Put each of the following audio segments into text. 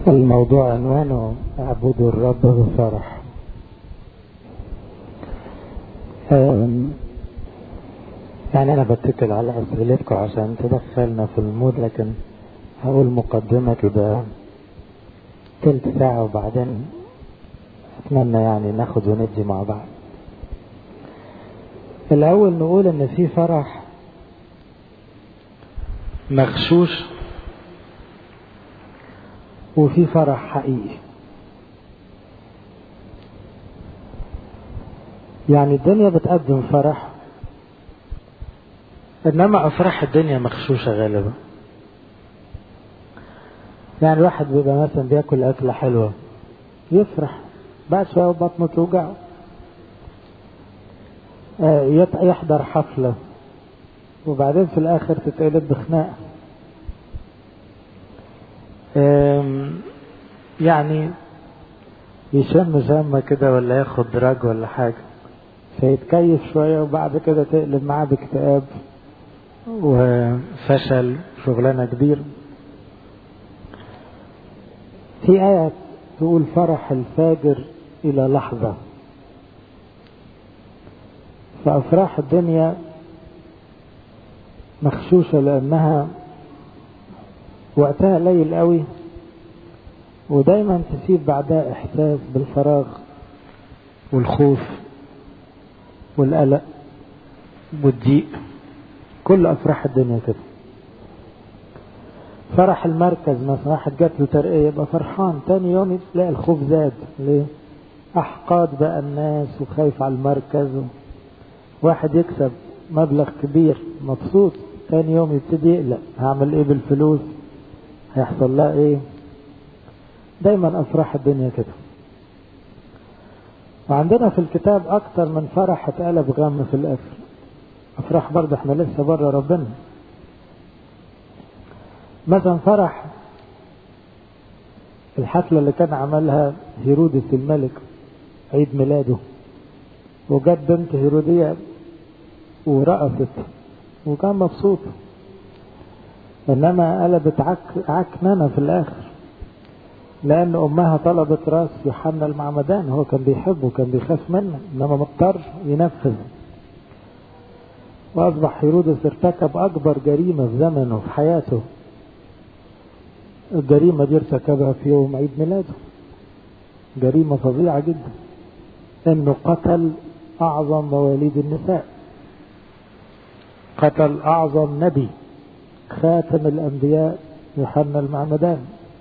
الموضوع عنوانه اعبدوا الرب بفرح يعني انا بتكل على اسئلتكم عشان تدخلنا في المود لكن هقول مقدمة كده تلت ساعة وبعدين اتمنى يعني ناخد وندي مع بعض الاول نقول ان في فرح مغشوش وفي فرح حقيقي يعني الدنيا بتقدم فرح انما افراح الدنيا مغشوشه غالبا يعني الواحد بيبقى مثلا بياكل اكله حلوه يفرح بعد شويه بطنه توجعه يحضر حفله وبعدين في الاخر تتقلب بخناقه يعني يشم شمة كده ولا ياخد دراج ولا حاجة فيتكيف شوية وبعد كده تقلب معاه باكتئاب وفشل شغلانة كبير في آية تقول فرح الفاجر إلى لحظة فأفراح الدنيا مخشوشة لأنها وقتها قليل قوي ودايما تسيب بعدها احساس بالفراغ والخوف والقلق والضيق كل افراح الدنيا كده فرح المركز مثلا واحد جات له ترقيه يبقى فرحان تاني يوم تلاقي الخوف زاد ليه؟ احقاد بقى الناس وخايف على المركز واحد يكسب مبلغ كبير مبسوط تاني يوم يبتدي يقلق هعمل ايه بالفلوس هيحصل لها ايه دايما افراح الدنيا كده وعندنا في الكتاب اكتر من فرح اتقلب غم في الاخر افراح برضه احنا لسه بره ربنا مثلا فرح الحفلة اللي كان عملها هيرودس الملك عيد ميلاده وجت بنت هيرودية ورقصت وكان مبسوط انما قلبت عك عكننة في الاخر لان امها طلبت راس يوحنا المعمدان هو كان بيحبه كان بيخاف منه انما مضطر ينفذ واصبح هيرودس ارتكب اكبر جريمة في زمنه في حياته الجريمة دي ارتكبها في يوم عيد ميلاده جريمة فظيعة جدا انه قتل اعظم مواليد النساء قتل اعظم نبي خاتم الأنبياء يوحنا المعمدان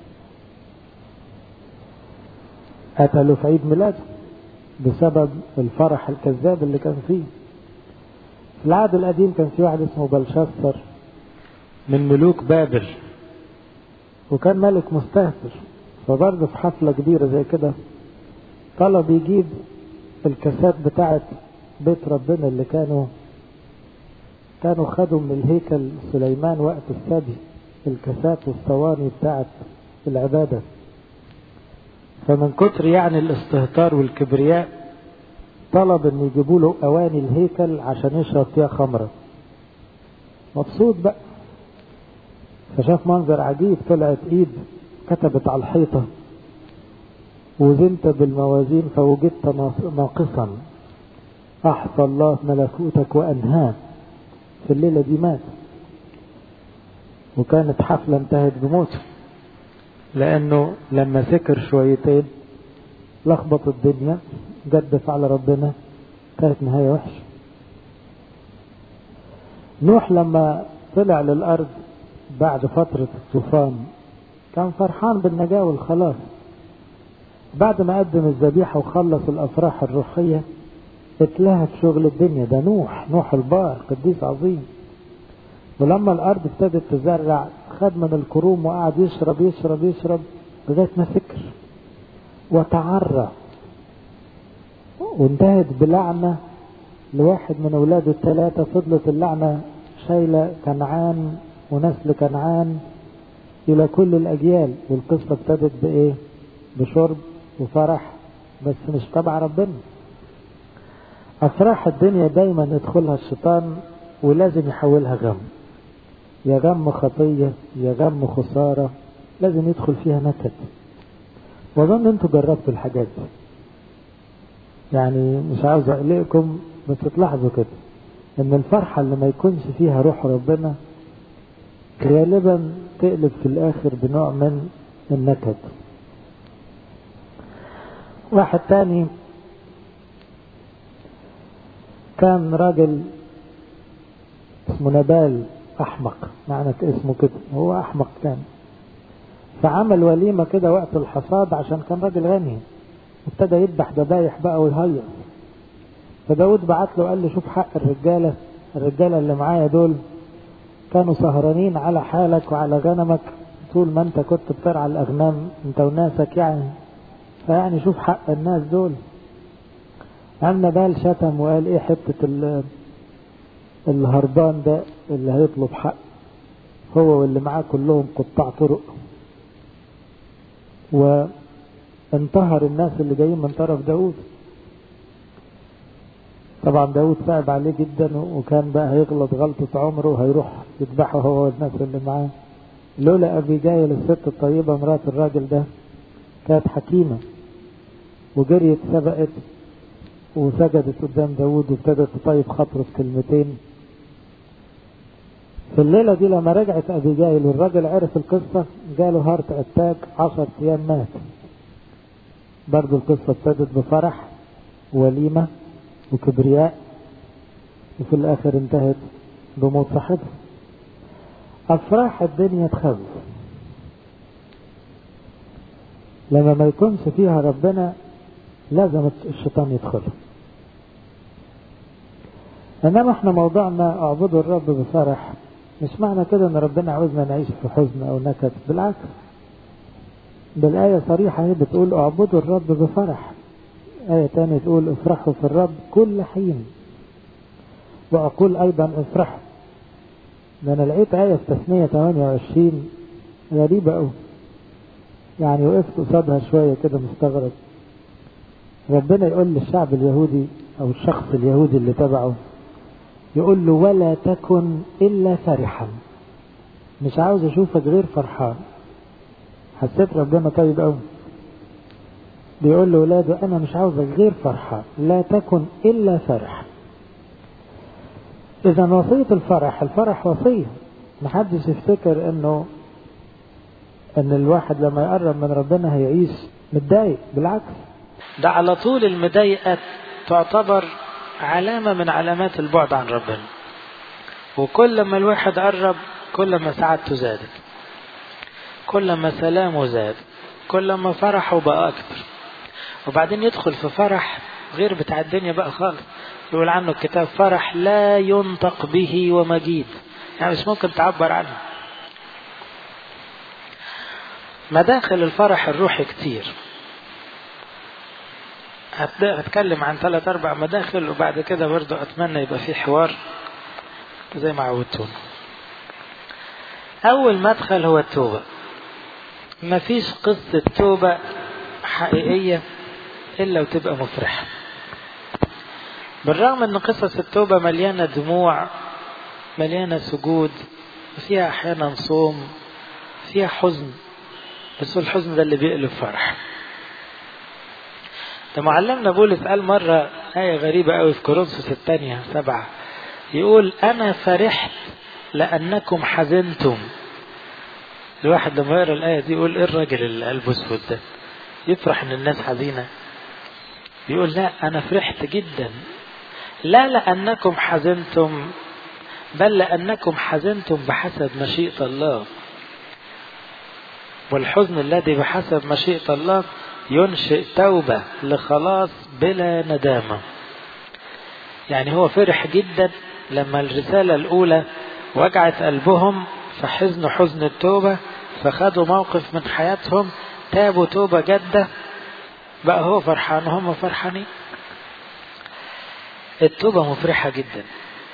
قتلوا في عيد ميلاده بسبب الفرح الكذاب اللي كان فيه في العهد القديم كان في واحد اسمه بلشسر من ملوك بابل وكان ملك مستهتر فبرضه في حفلة كبيرة زي كده طلب يجيب الكاسات بتاعت بيت ربنا اللي كانوا كانوا خدوا من الهيكل سليمان وقت السبي الكاسات والصواني بتاعت العبادة فمن كتر يعني الاستهتار والكبرياء طلب ان يجيبوا له اواني الهيكل عشان يشرب فيها خمرة مبسوط بقى فشاف منظر عجيب طلعت ايد كتبت على الحيطة وزنت بالموازين فوجدت ناقصا احصى الله ملكوتك وانهاه في الليلة دي مات وكانت حفلة انتهت بموته لأنه لما سكر شويتين لخبط الدنيا جدف على ربنا كانت نهاية وحشة نوح لما طلع للأرض بعد فترة الطوفان كان فرحان بالنجاة والخلاص بعد ما قدم الذبيحة وخلص الأفراح الروحية اتلهى في شغل الدنيا ده نوح نوح البار قديس عظيم ولما الارض ابتدت تزرع خد من الكروم وقعد يشرب يشرب يشرب لغايه ما سكر وتعرى وانتهت بلعنه لواحد من اولاده الثلاثه فضلت اللعنه شايله كنعان ونسل كنعان الى كل الاجيال والقصه ابتدت بايه؟ بشرب وفرح بس مش تبع ربنا أفراح الدنيا دايما يدخلها الشيطان ولازم يحولها غم يا غم خطية يا غم خسارة لازم يدخل فيها نكد واظن انتوا جربتوا الحاجات دي يعني مش عاوز اقلقكم بس تلاحظوا كده ان الفرحة اللي ما يكونش فيها روح ربنا غالبا تقلب في الاخر بنوع من النكد واحد تاني كان راجل اسمه نبال احمق معنى اسمه كده هو احمق كان فعمل وليمة كده وقت الحصاد عشان كان راجل غني ابتدى يذبح ذبايح بقى ويهيص فداود بعت له قال له شوف حق الرجالة الرجالة اللي معايا دول كانوا سهرانين على حالك وعلى غنمك طول ما انت كنت بترعى الاغنام انت وناسك يعني فيعني شوف حق الناس دول عم نبال شتم وقال ايه حتة الهربان ده اللي هيطلب حق هو واللي معاه كلهم قطاع طرق وانتهر الناس اللي جايين من طرف داود طبعا داود صعب عليه جدا وكان بقى هيغلط غلطة عمره وهيروح يذبحه هو والناس اللي معاه لولا أبي جايل الست الطيبة مرات الراجل ده كانت حكيمة وجريت سبقت وسجدت قدام داود وابتدت تطيب خاطره في كلمتين في الليلة دي لما رجعت أبي جايل والراجل عرف القصة جاله هارت أتاك عشر أيام مات برضو القصة ابتدت بفرح وليمة وكبرياء وفي الآخر انتهت بموت صاحبها أفراح الدنيا تخوف لما ما يكونش فيها ربنا لازم الشيطان يدخل انما احنا موضوعنا اعبدوا الرب بفرح مش معنى كده ان ربنا عاوزنا نعيش في حزن او نكد بالعكس بالآية صريحة هي بتقول اعبدوا الرب بفرح آية تانية تقول افرحوا في الرب كل حين وأقول أيضا افرحوا ده أنا لقيت آية في تسمية 28 غريبة أوي يعني وقفت قصادها شوية كده مستغرب ربنا يقول للشعب اليهودي أو الشخص اليهودي اللي تبعه يقول له ولا تكن إلا فرحا مش عاوز أشوفك غير فرحان حسيت ربنا طيب أوي بيقول لولاده أنا مش عاوزك غير فرحان لا تكن إلا فرح إذا وصية الفرح الفرح وصية محدش يفتكر إنه إن الواحد لما يقرب من ربنا هيعيش متضايق بالعكس ده على طول المضايقة تعتبر علامة من علامات البعد عن ربنا وكل ما الواحد قرب كل ما سعادته زادت كل ما سلامه زاد كل ما فرحه بقى أكبر وبعدين يدخل في فرح غير بتاع الدنيا بقى خالص يقول عنه الكتاب فرح لا ينطق به ومجيد يعني مش ممكن تعبر عنه مداخل الفرح الروحي كتير هتكلم عن ثلاث أربع مداخل وبعد كده برضو أتمنى يبقى في حوار زي ما عودتونا أول مدخل هو التوبة مفيش قصة توبة حقيقية إلا وتبقى مفرحة بالرغم أن قصص التوبة مليانة دموع مليانة سجود وفيها أحيانا صوم فيها حزن بس الحزن ده اللي بيقلب فرح ده معلمنا بولس قال مرة آية غريبة قوي في كورنثوس الثانية سبعة يقول أنا فرحت لأنكم حزنتم الواحد لما يقرا الآية دي يقول إيه الراجل اللي قلبه أسود ده يفرح إن الناس حزينة بيقول لا أنا فرحت جدا لا لأنكم حزنتم بل لأنكم حزنتم بحسب مشيئة الله والحزن الذي بحسب مشيئة الله ينشئ توبة لخلاص بلا ندامة يعني هو فرح جدا لما الرسالة الأولى وجعت قلبهم فحزنوا حزن التوبة فخدوا موقف من حياتهم تابوا توبة جدة بقى هو فرحان وهم فرحانين التوبة مفرحة جدا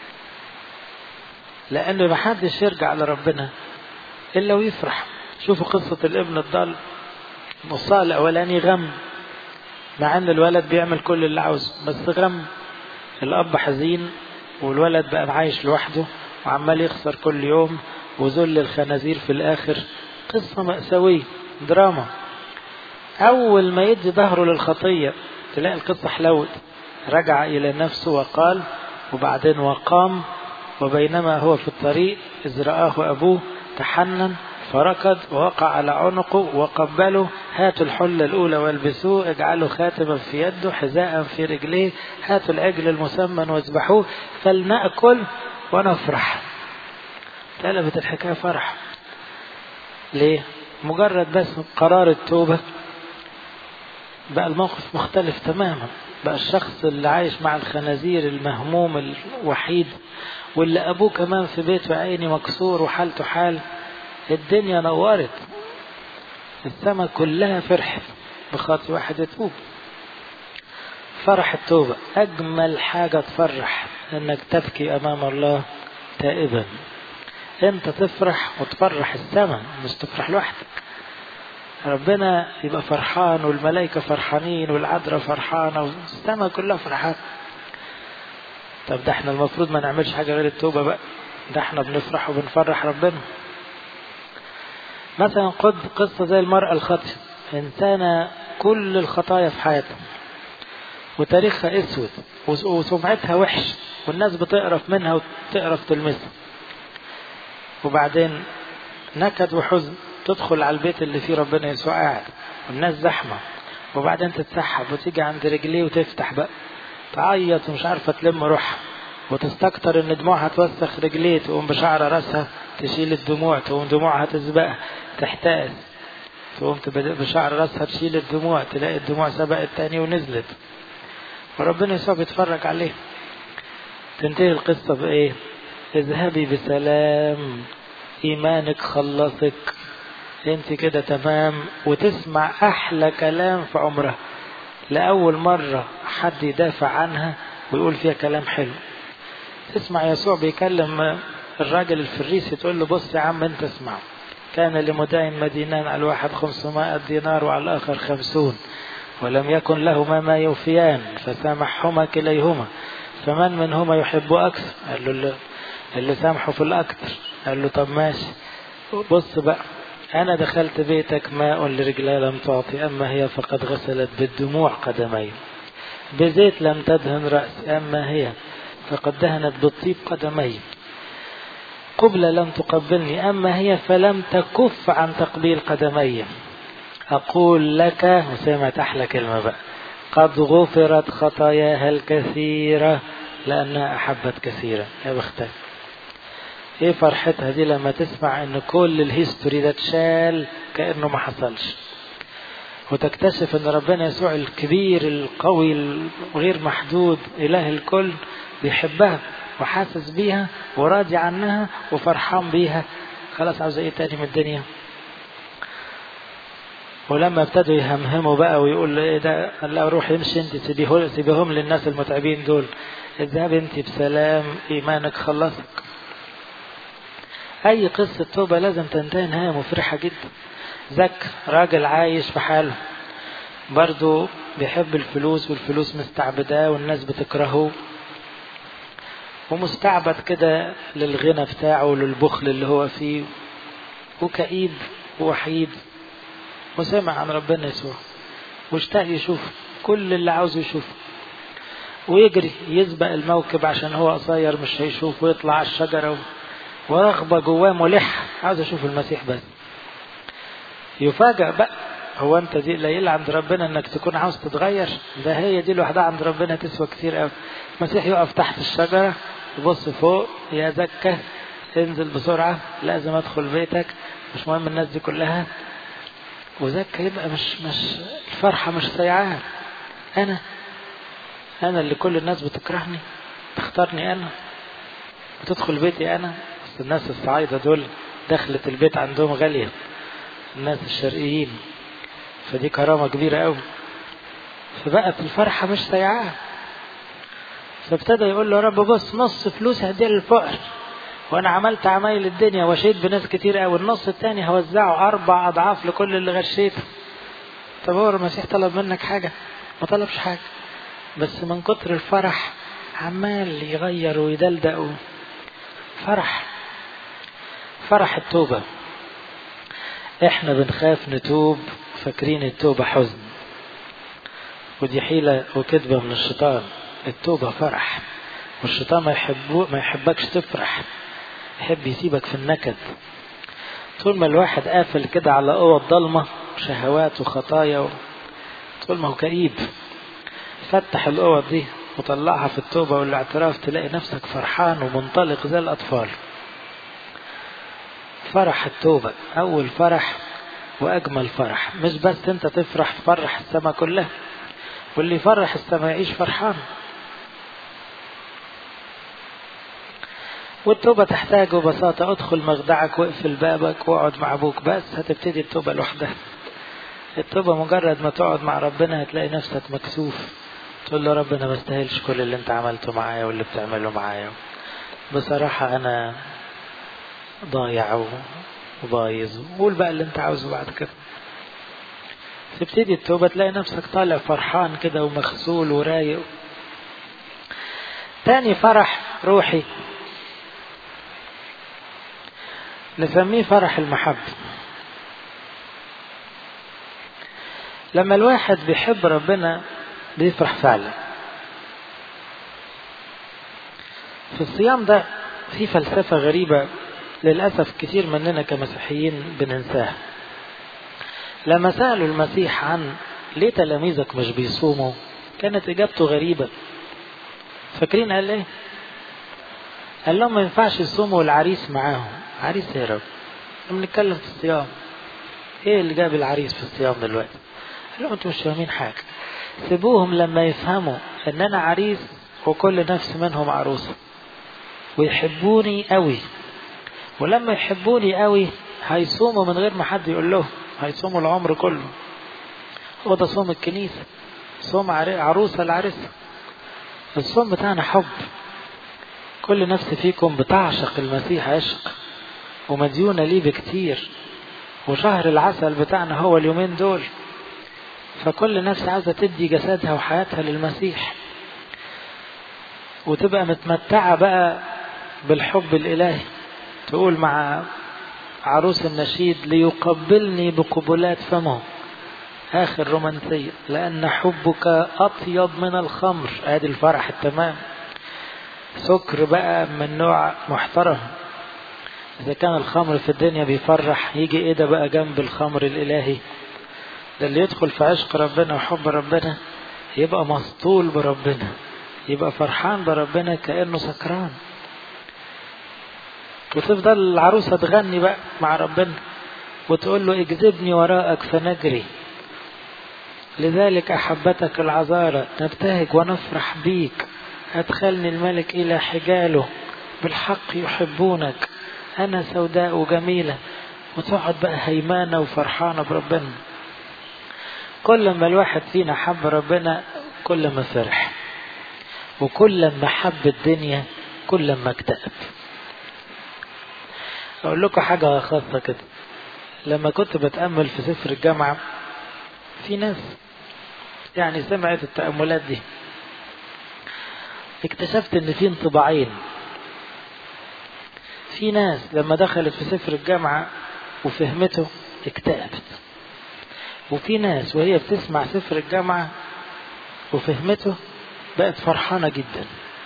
لأنه محدش يرجع لربنا إلا ويفرح شوفوا قصة الابن الضال نصها الأولاني غم مع أن الولد بيعمل كل اللي عاوزه بس غم الأب حزين والولد بقى عايش لوحده وعمال يخسر كل يوم وذل الخنازير في الآخر قصة مأساوية دراما أول ما يدي ظهره للخطية تلاقي القصة حلوت رجع إلى نفسه وقال وبعدين وقام وبينما هو في الطريق إذ رآه أبوه تحنن فركض ووقع على عنقه وقبله هاتوا الحلة الأولى والبسوه اجعلوا خاتما في يده حذاء في رجليه هاتوا العجل المسمن واذبحوه فلنأكل ونفرح قلبت الحكاية فرح ليه مجرد بس قرار التوبة بقى الموقف مختلف تماما بقى الشخص اللي عايش مع الخنازير المهموم الوحيد واللي أبوه كمان في بيته عيني مكسور وحالته حال الدنيا نورت السماء كلها فرحت بخاطر واحد يتوب فرح التوبة أجمل حاجة تفرح إنك تبكي أمام الله تائبا أنت تفرح وتفرح السماء مش تفرح لوحدك ربنا يبقى فرحان والملائكة فرحانين والعذراء فرحانة والسماء كلها فرحان طب ده احنا المفروض ما نعملش حاجة غير التوبة بقى ده احنا بنفرح وبنفرح ربنا مثلا قد قصة زي المرأة الخاطئة إنسانة كل الخطايا في حياتها وتاريخها اسود وسمعتها وحش والناس بتقرف منها وتقرف تلمسها وبعدين نكد وحزن تدخل على البيت اللي فيه ربنا يسوع قاعد والناس زحمة وبعدين تتسحب وتيجي عند رجليه وتفتح بقى تعيط ومش عارفة تلم روحها وتستكتر ان دموعها توسخ رجليه تقوم بشعر راسها تشيل الدموع تقوم دموعها تسبقها تحتاس تقوم بشعر راسها تشيل الدموع تلاقي الدموع سبقت تاني ونزلت وربنا يسوع بيتفرج عليه تنتهي القصة بإيه؟ اذهبي بسلام إيمانك خلصك انت كده تمام وتسمع أحلى كلام في عمرها لأول مرة حد يدافع عنها ويقول فيها كلام حلو تسمع يسوع بيكلم الراجل الفريسي تقول له بص يا عم انت اسمع كان لمدين مدينان على الواحد خمسمائة دينار وعلى الآخر خمسون ولم يكن لهما ما يوفيان فسامحهما كليهما فمن منهما يحب أكثر قال له اللي, اللي سامحه في الأكثر قال له طب ماشي بص بقى أنا دخلت بيتك ماء لرجلي لم تعطي أما هي فقد غسلت بالدموع قدمي بزيت لم تدهن رأسي أما هي فقد دهنت بالطيب قدمي قبل لم تقبلني أما هي فلم تكف عن تقبيل قدمي أقول لك وسمعت أحلى كلمة بقى قد غفرت خطاياها الكثيرة لأنها أحبت كثيرا يا بختك ايه فرحتها دي لما تسمع ان كل الهيستوري ده اتشال كأنه ما حصلش وتكتشف ان ربنا يسوع الكبير القوي الغير محدود اله الكل بيحبها وحاسس بيها وراضي عنها وفرحان بيها خلاص عاوز ايه تاني من الدنيا ولما ابتدوا يهمهموا بقى ويقول له ايه ده قال له روح امشي انت سيبيهم سيبيهم للناس المتعبين دول اذهب انت بسلام ايمانك خلصك اي قصة توبة لازم تنتهي نهاية مفرحة جدا زك راجل عايش في حاله برضه بيحب الفلوس والفلوس مستعبداه والناس بتكرهه ومستعبد كده للغنى بتاعه وللبخل اللي هو فيه وكئيب ووحيد وسمع عن ربنا يسوع واشتاق يشوف كل اللي عاوزه يشوفه ويجري يسبق الموكب عشان هو قصير مش هيشوف ويطلع على الشجرة ورغبة جواه ملح عاوز اشوف المسيح بس يفاجأ بقى هو انت دي قليلة عند ربنا انك تكون عاوز تتغير ده هي دي لوحدها عند ربنا تسوى كتير قوي المسيح يقف تحت الشجرة يبص فوق يا زكة انزل بسرعة لازم ادخل بيتك مش مهم الناس دي كلها وزكى يبقى مش مش الفرحة مش سيعان أنا أنا اللي كل الناس بتكرهني تختارني أنا وتدخل بيتي أنا بس الناس الصعايدة دول دخلت البيت عندهم غالية الناس الشرقيين فدي كرامة كبيرة أوي فبقت الفرحة مش سيعان فابتدى يقول له يا رب بص نص فلوس هديها للفقر وانا عملت عمايل الدنيا وشيت بناس كتير قوي النص التاني هوزعه اربع اضعاف لكل اللي غشيته طب هو المسيح طلب منك حاجة ما طلبش حاجة بس من كتر الفرح عمال يغير ويدلدق فرح فرح التوبة احنا بنخاف نتوب فاكرين التوبة حزن ودي حيلة وكذبة من الشيطان التوبة فرح والشيطان ما يحبو ما يحبكش تفرح يحب يسيبك في النكد طول ما الواحد قافل كده على اوض ضلمة شهوات وخطايا و... طول ما هو كئيب فتح الاوض دي وطلعها في التوبة والاعتراف تلاقي نفسك فرحان ومنطلق زي الأطفال فرح التوبة أول فرح وأجمل فرح مش بس أنت تفرح تفرح السماء كلها واللي يفرح السماء يعيش فرحان والتوبة تحتاج ببساطة ادخل مخدعك واقفل بابك واقعد مع ابوك بس هتبتدي التوبة لوحدها التوبة مجرد ما تقعد مع ربنا هتلاقي نفسك مكسوف تقول له ربنا ما استاهلش كل اللي انت عملته معايا واللي بتعمله معايا بصراحة انا ضايع وبايظ وقول بقى اللي انت عاوزه بعد كده تبتدي التوبة تلاقي نفسك طالع فرحان كده ومغسول ورايق تاني فرح روحي نسميه فرح المحبة لما الواحد بيحب ربنا بيفرح فعلا في الصيام ده في فلسفة غريبة للأسف كثير مننا كمسيحيين بننساها لما سألوا المسيح عن ليه تلاميذك مش بيصوموا كانت إجابته غريبة فاكرين قال ايه قال لهم ما ينفعش يصوموا العريس معاهم عريس يا رب بنتكلم في الصيام ايه اللي جاب العريس في الصيام دلوقتي قال لهم انتوا مش فاهمين حاجة سيبوهم لما يفهموا ان انا عريس وكل نفس منهم عروسة ويحبوني قوي ولما يحبوني قوي هيصوموا من غير ما حد يقول لهم هيصوموا العمر كله هو ده صوم الكنيسة صوم عروسة العريسة الصوم بتاعنا حب كل نفس فيكم بتعشق المسيح عشق ومديونة ليه بكتير وشهر العسل بتاعنا هو اليومين دول فكل نفس عاوزة تدي جسدها وحياتها للمسيح وتبقى متمتعة بقى بالحب الإلهي تقول مع عروس النشيد ليقبلني بقبلات فمه آخر رومانسية لأن حبك أطيب من الخمر ادي الفرح التمام سكر بقى من نوع محترم إذا كان الخمر في الدنيا بيفرح يجي إيه ده بقى جنب الخمر الإلهي ده اللي يدخل في عشق ربنا وحب ربنا يبقى مسطول بربنا يبقى فرحان بربنا كأنه سكران وتفضل العروسة تغني بقى مع ربنا وتقول له اجذبني وراءك فنجري لذلك أحبتك العذارى نبتهج ونفرح بيك أدخلني الملك إلى حجاله بالحق يحبونك أنا سوداء وجميلة وتقعد بقى هيمانة وفرحانة بربنا كل ما الواحد فينا حب ربنا كل ما فرح وكل ما حب الدنيا كل ما اكتئب أقول لكم حاجة خاصة كده لما كنت بتأمل في سفر الجامعة في ناس يعني سمعت التأملات دي اكتشفت ان في انطباعين في ناس لما دخلت في سفر الجامعة وفهمته اكتئبت وفي ناس وهي بتسمع سفر الجامعة وفهمته بقت فرحانة جدا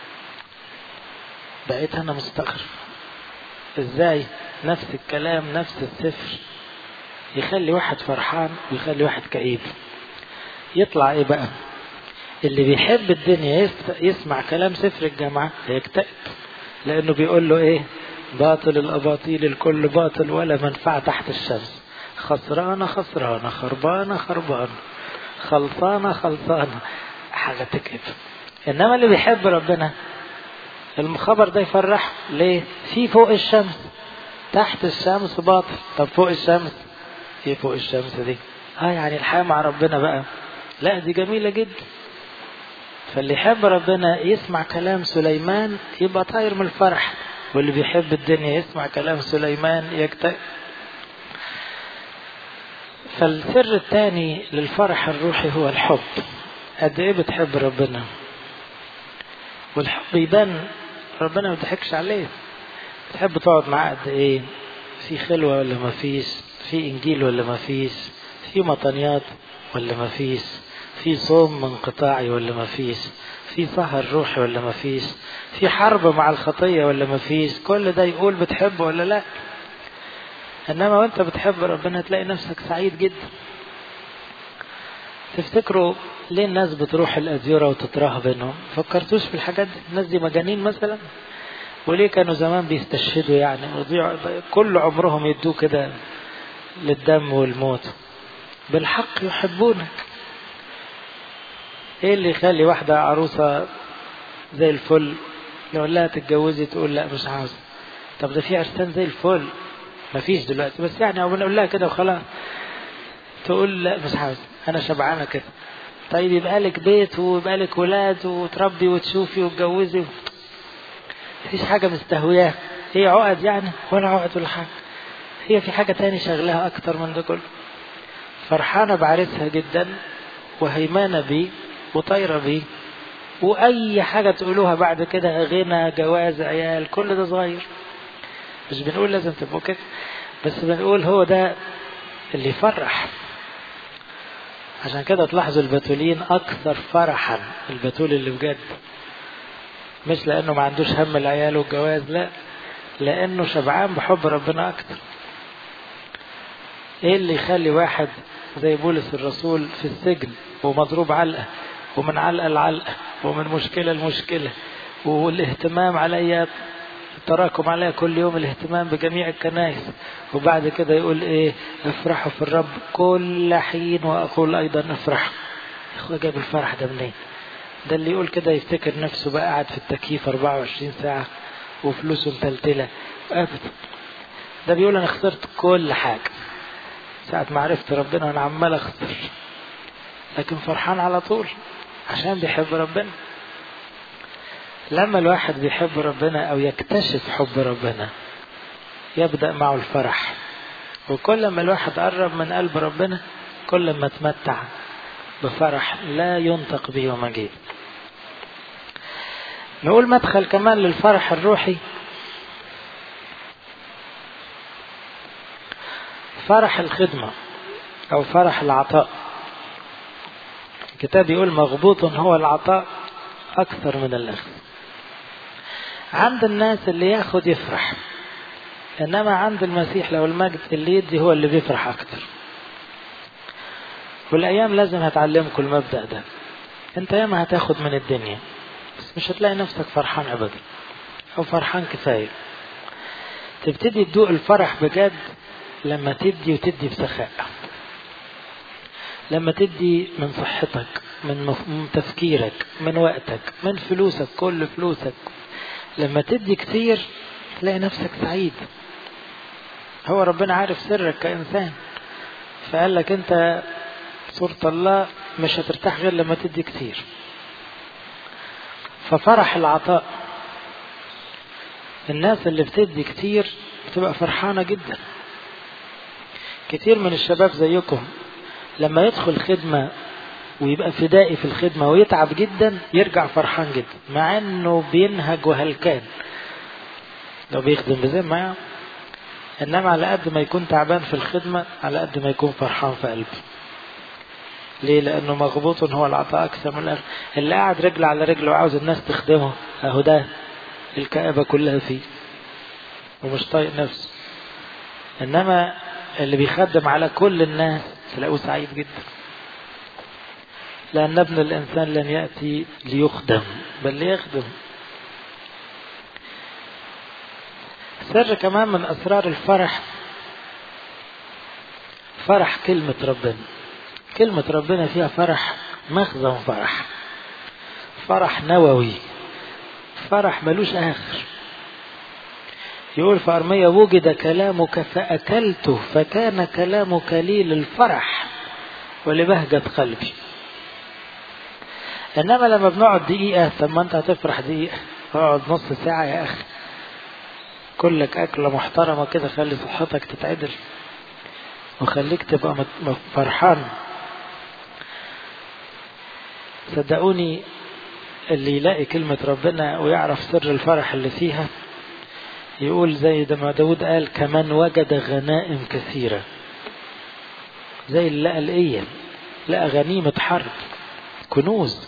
بقيت أنا مستغرب إزاي نفس الكلام نفس السفر يخلي واحد فرحان ويخلي واحد كئيب يطلع إيه بقى اللي بيحب الدنيا يسمع كلام سفر الجامعة يكتئب لأنه بيقول له إيه باطل الأباطيل الكل باطل ولا منفعة تحت الشمس خسرانة خسرانة خربانة خربانة خلصانة خلصانة حاجة تكئب إنما اللي بيحب ربنا الخبر ده يفرح ليه في فوق الشمس تحت الشمس باطل طب فوق الشمس ايه فوق الشمس دي اه يعني الحياة مع ربنا بقى لا دي جميلة جدا فاللي يحب ربنا يسمع كلام سليمان يبقى طاير من الفرح واللي بيحب الدنيا يسمع كلام سليمان يكتئب فالسر الثاني للفرح الروحي هو الحب قد ايه بتحب ربنا والحب يبان ربنا ما بيضحكش عليه تحب تقعد معاه قد ايه في خلوة ولا ما فيش في انجيل ولا ما فيش في مطنيات ولا ما فيش في صوم منقطاعي ولا ما فيش في سهر روحي ولا ما فيش في حرب مع الخطية ولا ما فيش كل ده يقول بتحبه ولا لا انما وانت بتحب ربنا تلاقي نفسك سعيد جدا تفتكروا ليه الناس بتروح الأديرة وتتراها بينهم فكرتوش في الحاجات دي الناس دي مجانين مثلا وليه كانوا زمان بيستشهدوا يعني ويضيعوا كل عمرهم يدوه كده للدم والموت بالحق يحبونك ايه اللي يخلي واحدة عروسة زي الفل يقول لها تتجوزي تقول لا مش عاوزة طب ده في عرسان زي الفل مفيش دلوقتي بس يعني او بنقول لها كده وخلاص تقول لا مش عاوزة انا شبعانة كده طيب يبقى لك بيت ويبقى لك ولاد وتربي وتشوفي وتجوزي مفيش حاجة مستهوياه هي عقد يعني ولا عقد ولا حاجة هي في حاجة تاني شغلها أكتر من ده كله فرحانة بعرسها جدا وهيمانة بيه وطايرة بيه وأي حاجة تقولوها بعد كده غنى جواز عيال كل ده صغير مش بنقول لازم تبقوا كده بس بنقول هو ده اللي يفرح عشان كده تلاحظوا البتولين أكثر فرحا البتول اللي بجد مش لأنه ما عندوش هم العيال والجواز لا لأنه شبعان بحب ربنا أكتر إيه اللي يخلي واحد زي بولس الرسول في السجن ومضروب علقة ومن علقة لعلقة ومن مشكلة لمشكلة والاهتمام عليا التراكم عليا كل يوم الاهتمام بجميع الكنائس وبعد كده يقول ايه افرحوا في الرب كل حين واقول ايضا افرح اخوة جاب الفرح ده منين ده اللي يقول كده يفتكر نفسه بقى قاعد في التكييف 24 ساعة وفلوسه متلتلة ابدا ده بيقول انا خسرت كل حاجة ساعة ما عرفت ربنا انا عمال اخسر لكن فرحان على طول عشان بيحب ربنا لما الواحد بيحب ربنا او يكتشف حب ربنا يبدأ معه الفرح وكل ما الواحد قرب من قلب ربنا كل ما تمتع بفرح لا ينطق به ومجيد نقول مدخل كمان للفرح الروحي فرح الخدمة أو فرح العطاء الكتاب يقول مغبوط هو العطاء أكثر من الأخذ عند الناس اللي ياخد يفرح إنما عند المسيح لو المجد اللي يدي هو اللي بيفرح أكتر والأيام لازم هتعلمكم المبدأ ده أنت ياما هتاخد من الدنيا بس مش هتلاقي نفسك فرحان أبدا أو فرحان كفاية تبتدي تدوق الفرح بجد لما تدي وتدي بسخاء لما تدي من صحتك من تفكيرك من وقتك من فلوسك كل فلوسك لما تدي كتير تلاقي نفسك سعيد هو ربنا عارف سرك كإنسان فقال لك أنت صورة الله مش هترتاح غير لما تدي كتير ففرح العطاء الناس اللي بتدي كتير بتبقى فرحانة جدا كتير من الشباب زيكم لما يدخل خدمة ويبقى فدائي في الخدمة ويتعب جدا يرجع فرحان جدا مع انه بينهج وهلكان لو بيخدم بذمة يعني انما على قد ما يكون تعبان في الخدمة على قد ما يكون فرحان في قلبه ليه لانه مغبوط هو العطاء اكثر من الاخر اللي قاعد رجل على رجل وعاوز الناس تخدمه اهو ده الكآبة كلها فيه ومش طايق نفسه انما اللي بيخدم على كل الناس تلاقوه سعيد جدا لأن ابن الإنسان لن يأتي ليخدم بل ليخدم سر كمان من أسرار الفرح فرح كلمة ربنا كلمة ربنا فيها فرح مخزن فرح فرح نووي فرح ملوش آخر يقول في أرمية وجد كلامك فأكلته فكان كلامك لي للفرح ولبهجة قلبي إنما لما بنقعد دقيقة طب ما أنت هتفرح دقيقة اقعد نص ساعة يا أخي كلك أكلة محترمة كده خلي صحتك تتعدل وخليك تبقى فرحان صدقوني اللي يلاقي كلمة ربنا ويعرف سر الفرح اللي فيها يقول زي ما داود قال كمان وجد غنائم كثيرة زي اللي لقى الإيه لقى غنيمة حرب كنوز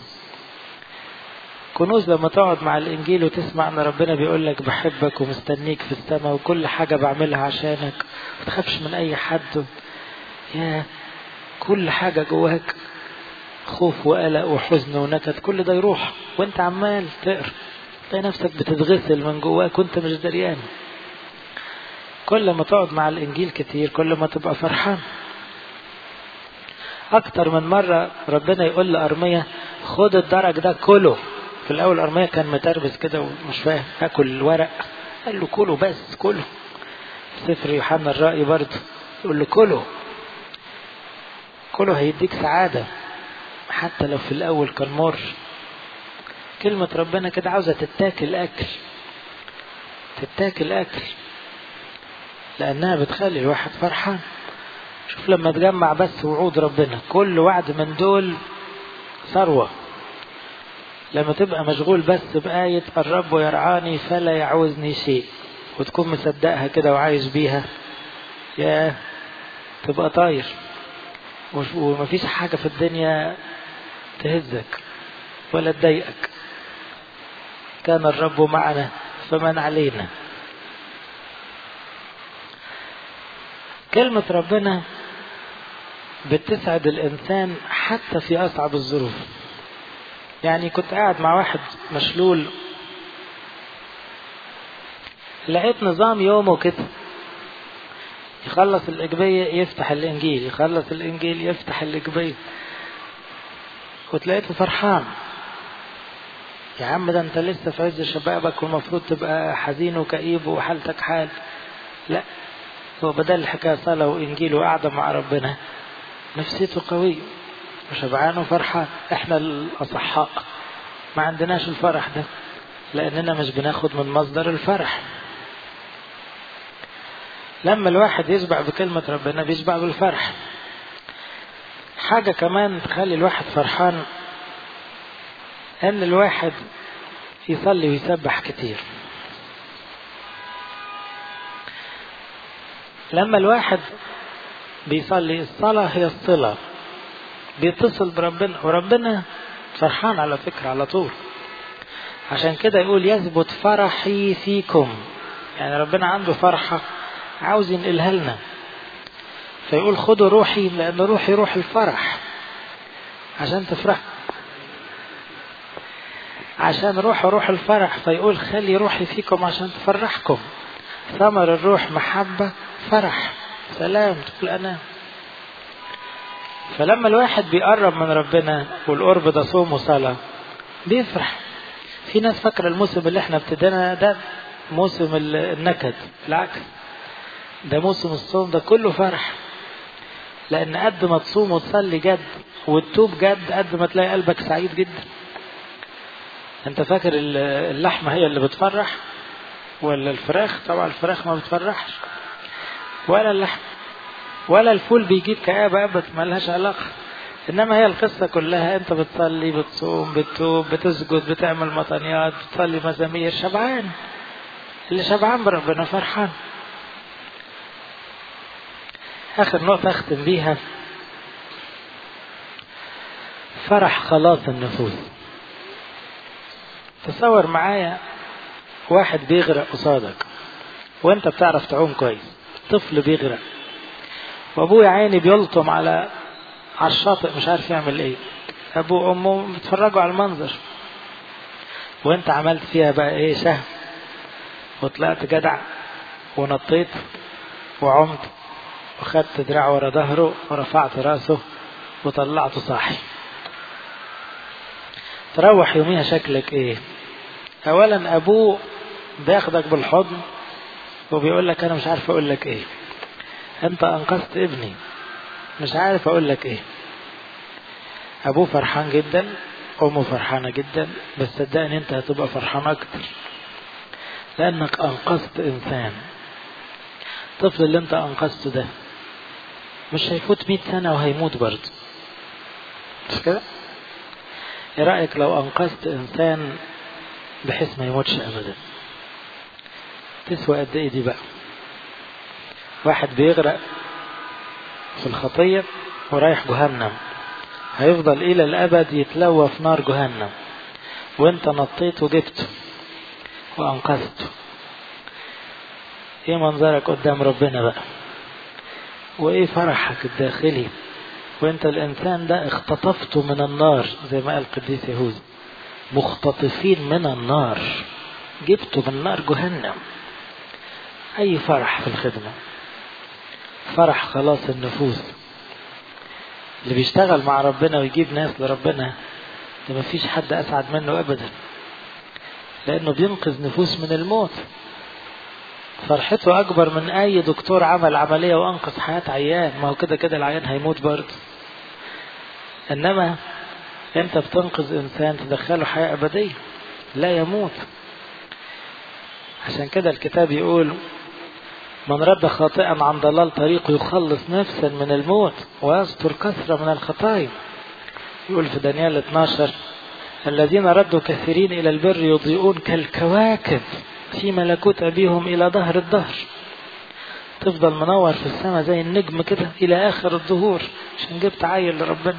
كنوز لما تقعد مع الإنجيل وتسمع أن ربنا بيقول لك بحبك ومستنيك في السماء وكل حاجة بعملها عشانك ما تخافش من أي حد يا كل حاجة جواك خوف وقلق وحزن ونكد كل ده يروح وانت عمال تقرا تلاقي نفسك بتتغسل من جواك وانت مش دريان كل ما تقعد مع الانجيل كتير كل ما تبقى فرحان اكتر من مرة ربنا يقول لأرمية خد الدرج ده كله في الاول أرمية كان متربس كده ومش فاهم اكل الورق قال له كله بس كله سفر يوحنا الرأي برضه يقول له كله كله هيديك سعادة حتى لو في الأول كان مر كلمة ربنا كده عاوزة تتاكل أكل تتاكل أكل لأنها بتخلي الواحد فرحان شوف لما تجمع بس وعود ربنا كل وعد من دول ثروة لما تبقى مشغول بس بآية الرب يرعاني فلا يعوزني شيء وتكون مصدقها كده وعايش بيها يا تبقى طاير ومفيش حاجة في الدنيا تهزك ولا تضايقك كان الرب معنا فمن علينا كلمة ربنا بتسعد الإنسان حتى في أصعب الظروف يعني كنت قاعد مع واحد مشلول لقيت نظام يومه كده يخلص الإجبية يفتح الإنجيل يخلص الإنجيل يفتح الإجبية وتلاقيته فرحان يا عم ده انت لسه في عز شبابك والمفروض تبقى حزين وكئيب وحالتك حال لا هو بدل الحكاية صلاة وإنجيل وقعدة مع ربنا نفسيته قوية وشبعان وفرحان احنا الأصحاء ما عندناش الفرح ده لأننا مش بناخد من مصدر الفرح لما الواحد يشبع بكلمة ربنا بيشبع بالفرح حاجة كمان تخلي الواحد فرحان ان الواحد يصلي ويسبح كتير لما الواحد بيصلي الصلاة هي الصلة بيتصل بربنا وربنا فرحان على فكرة على طول عشان كده يقول يثبت فرحي فيكم يعني ربنا عنده فرحة عاوز ينقلها لنا فيقول خدوا روحي لأن روحي روح الفرح عشان تفرح عشان روح روح الفرح فيقول خلي روحي فيكم عشان تفرحكم ثمر الروح محبة فرح سلام تقول أنا فلما الواحد بيقرب من ربنا والقرب ده صوم وصلاة بيفرح في ناس فاكرة الموسم اللي احنا ابتدينا ده موسم النكد بالعكس ده موسم الصوم ده كله فرح لأن قد ما تصوم وتصلي جد وتتوب جد قد ما تلاقي قلبك سعيد جدا انت فاكر اللحمة هي اللي بتفرح ولا الفراخ طبعا الفراخ ما بتفرحش ولا اللحم ولا الفول بيجيب كآبة أبدا ملهاش علاقة إنما هي القصة كلها أنت بتصلي بتصوم بتتوب بتسجد بتعمل مطنيات بتصلي مزامير شبعان اللي شبعان بربنا فرحان آخر نقطة أختم بيها فرح خلاص النفوس تصور معايا واحد بيغرق قصادك وانت بتعرف تعوم كويس طفل بيغرق وابوه يا عيني بيلطم على على الشاطئ مش عارف يعمل ايه ابوه وامه بيتفرجوا على المنظر وانت عملت فيها بقى ايه شهم وطلعت جدع ونطيت وعمت وخدت دراع ورا ظهره ورفعت راسه وطلعته صاحي تروح يوميها شكلك ايه اولا ابوه بياخدك بالحضن وبيقول لك انا مش عارف اقول لك ايه انت انقذت ابني مش عارف اقول لك ايه ابوه فرحان جدا امه فرحانه جدا بس صدقني انت هتبقى فرحان اكتر لانك انقذت انسان الطفل اللي انت انقذته ده مش هيفوت مئة سنة وهيموت برضه مش كده ايه رأيك لو انقذت انسان بحيث ما يموتش ابدا تسوى قد ايه دي بقى واحد بيغرق في الخطية ورايح جهنم هيفضل إلى الأبد يتلوى في نار جهنم وانت نطيت وجبته وأنقذته ايه منظرك قدام ربنا بقى وايه فرحك الداخلي وانت الانسان ده اختطفته من النار زي ما قال القديس يهوذا مختطفين من النار جبته من نار جهنم اي فرح في الخدمة فرح خلاص النفوس اللي بيشتغل مع ربنا ويجيب ناس لربنا ده مفيش حد اسعد منه ابدا لانه بينقذ نفوس من الموت فرحته اكبر من اي دكتور عمل عملية وانقذ حياة عيان ما هو كده كده العيان هيموت برضه انما انت بتنقذ انسان تدخله حياة ابدية لا يموت عشان كده الكتاب يقول من رد خاطئا عن ضلال طريقه يخلص نفسا من الموت ويستر كثرة من الخطايا يقول في دانيال 12 الذين ردوا كثيرين إلى البر يضيئون كالكواكب في ملكوت أبيهم إلى ظهر الظهر تفضل منور في السماء زي النجم كده إلى آخر الظهور عشان جبت عيل لربنا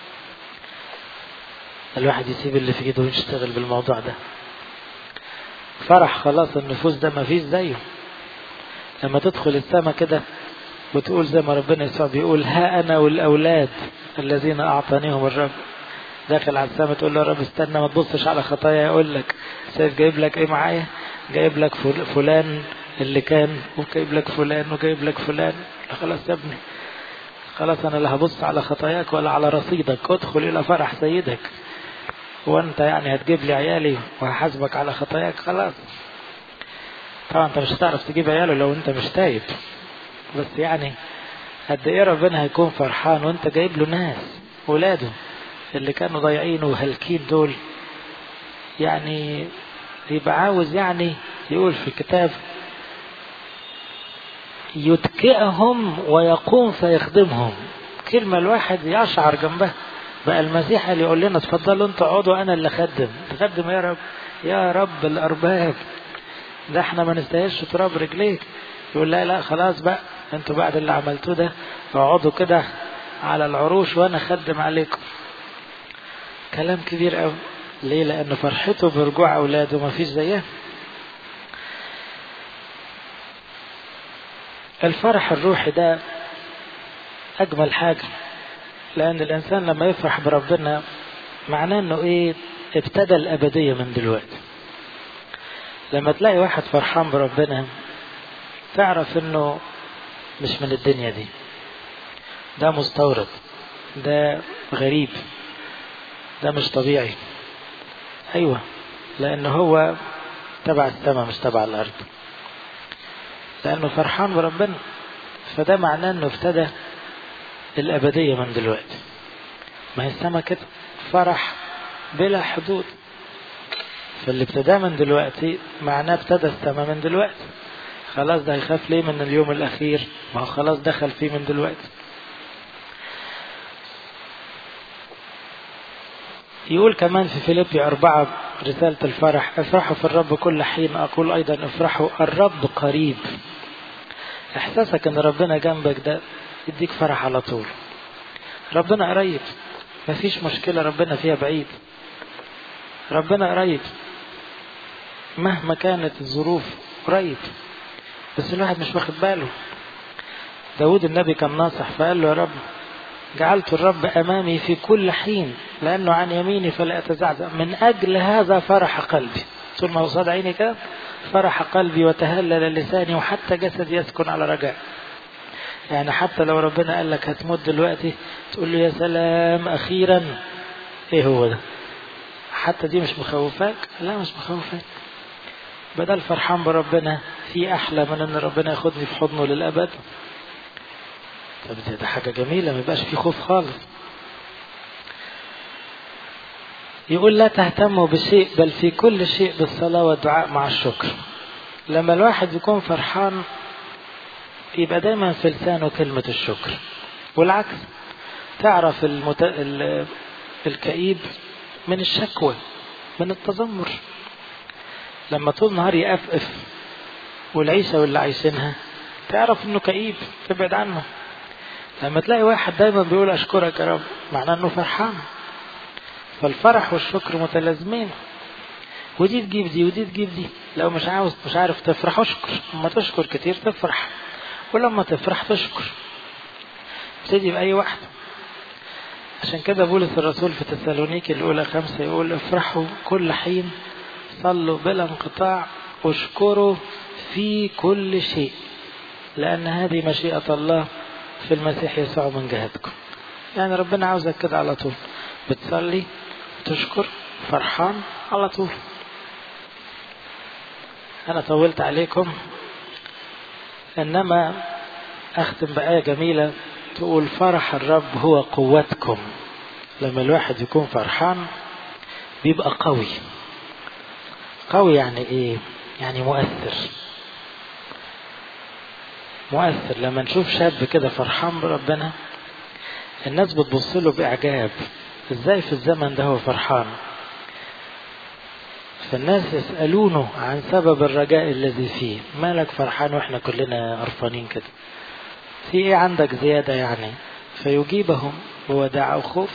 الواحد يسيب اللي في ايده ويشتغل بالموضوع ده فرح خلاص النفوس ده ما فيش زيه لما تدخل السماء كده وتقول زي ما ربنا يسوع بيقول ها أنا والأولاد الذين أعطانيهم الرب داخل على السماء تقول له يا رب استنى ما تبصش على خطايا يقول لك شايف جايب لك ايه معايا جايب لك فلان اللي كان وجايب لك فلان وجايب لك فلان خلاص يا ابني خلاص انا لا هبص على خطاياك ولا على رصيدك ادخل الى فرح سيدك وانت يعني هتجيب لي عيالي وهحاسبك على خطاياك خلاص طبعا انت مش هتعرف تجيب عياله لو انت مش تايب بس يعني قد ايه ربنا هيكون فرحان وانت جايب له ناس ولاده اللي كانوا ضايعين وهلكين دول يعني يبقى عاوز يعني يقول في الكتاب يتكئهم ويقوم فيخدمهم كلمة الواحد يشعر جنبها بقى المسيح اللي يقول لنا اتفضلوا انتوا اقعدوا انا اللي اخدم تخدم يا رب يا رب الارباب ده احنا ما نستاهلش تراب رجليك يقول لا لا خلاص بقى انتوا بعد اللي عملتوه ده اقعدوا كده على العروش وانا اخدم عليكم كلام كبير قوي ليه لان فرحته برجوع اولاده ما فيش زيها الفرح الروحي ده اجمل حاجه لان الانسان لما يفرح بربنا معناه انه ايه ابتدى الابديه من دلوقتي لما تلاقي واحد فرحان بربنا تعرف انه مش من الدنيا دي ده مستورد ده غريب ده مش طبيعي ايوه لان هو تبع السماء مش تبع الارض لانه فرحان بربنا فده معناه انه ابتدى الابديه من دلوقتي ما هي السماء كده فرح بلا حدود فاللي ابتداه من دلوقتي معناه ابتدى السماء من دلوقتي خلاص ده هيخاف ليه من اليوم الاخير ما هو خلاص دخل فيه من دلوقتي يقول كمان في فيليبي أربعة رسالة الفرح افرحوا في الرب كل حين أقول أيضا افرحوا الرب قريب إحساسك أن ربنا جنبك ده يديك فرح على طول ربنا قريب مفيش مشكلة ربنا فيها بعيد ربنا قريب مهما كانت الظروف قريب بس الواحد مش واخد باله داود النبي كان ناصح فقال له يا رب جعلت الرب أمامي في كل حين لأنه عن يميني فلا أتزعزع من أجل هذا فرح قلبي طول ما قصاد عيني كده فرح قلبي وتهلل لساني وحتى جسدي يسكن على رجاء يعني حتى لو ربنا قال لك هتموت دلوقتي تقول له يا سلام أخيرا إيه هو ده حتى دي مش مخوفاك لا مش مخوفاك بدل فرحان بربنا في أحلى من أن ربنا ياخدني في حضنه للأبد طب ده حاجة جميلة ما يبقاش في خوف خالص يقول لا تهتموا بشيء بل في كل شيء بالصلاة والدعاء مع الشكر لما الواحد يكون فرحان يبقى دايما في لسانه كلمة الشكر والعكس تعرف المت... ال... الكئيب من الشكوى من التذمر لما طول نهار يقفقف والعيشة واللي عايشينها تعرف انه كئيب تبعد عنه لما تلاقي واحد دايما بيقول اشكرك يا رب معناه انه فرحان فالفرح والشكر متلازمين ودي تجيب دي ودي تجيب دي لو مش عاوز مش عارف تفرح اشكر اما تشكر كتير تفرح ولما تفرح تشكر ابتدي بأي واحدة عشان كده بولس الرسول في تسالونيكي الأولى خمسة يقول افرحوا كل حين صلوا بلا انقطاع واشكروا في كل شيء لأن هذه مشيئة الله في المسيح يسوع من جهتكم يعني ربنا عاوزك كده على طول بتصلي تشكر فرحان على طول أنا طولت عليكم إنما أختم بآية جميلة تقول فرح الرب هو قوتكم لما الواحد يكون فرحان بيبقى قوي قوي يعني ايه يعني مؤثر مؤثر لما نشوف شاب كده فرحان بربنا الناس بتبص له باعجاب ازاي في الزمن ده هو فرحان فالناس يسألونه عن سبب الرجاء الذي فيه مالك فرحان واحنا كلنا قرفانين كده في ايه عندك زيادة يعني فيجيبهم بوداع وخوف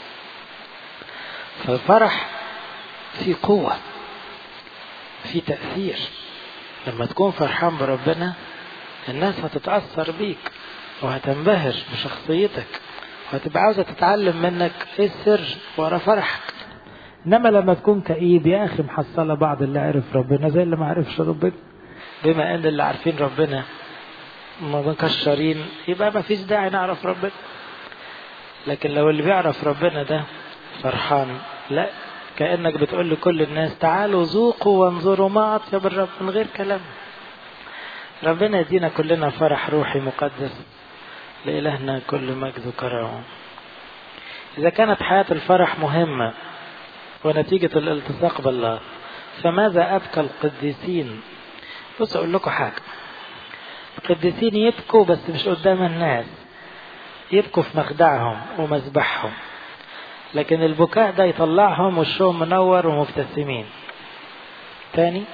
فالفرح في قوة في تأثير لما تكون فرحان بربنا الناس هتتأثر بيك وهتنبهر بشخصيتك وهتبقى عاوزة تتعلم منك ايه السر ورا فرحك انما لما تكون كئيب يا اخي محصلة بعض اللي عرف ربنا زي اللي ما عرفش ربنا بما ان اللي عارفين ربنا مكشرين يبقى ما فيش داعي نعرف ربنا لكن لو اللي بيعرف ربنا ده فرحان لا كأنك بتقول لكل الناس تعالوا ذوقوا وانظروا ما أطيب الرب من غير كلام ربنا يدينا كلنا فرح روحي مقدس لإلهنا كل مجد وكرامه إذا كانت حياة الفرح مهمة ونتيجة الالتصاق بالله فماذا أبكى القديسين بص أقول لكم حاجة القديسين يبكوا بس مش قدام الناس يبكوا في مخدعهم ومذبحهم لكن البكاء ده يطلعهم وشهم منور ومبتسمين تاني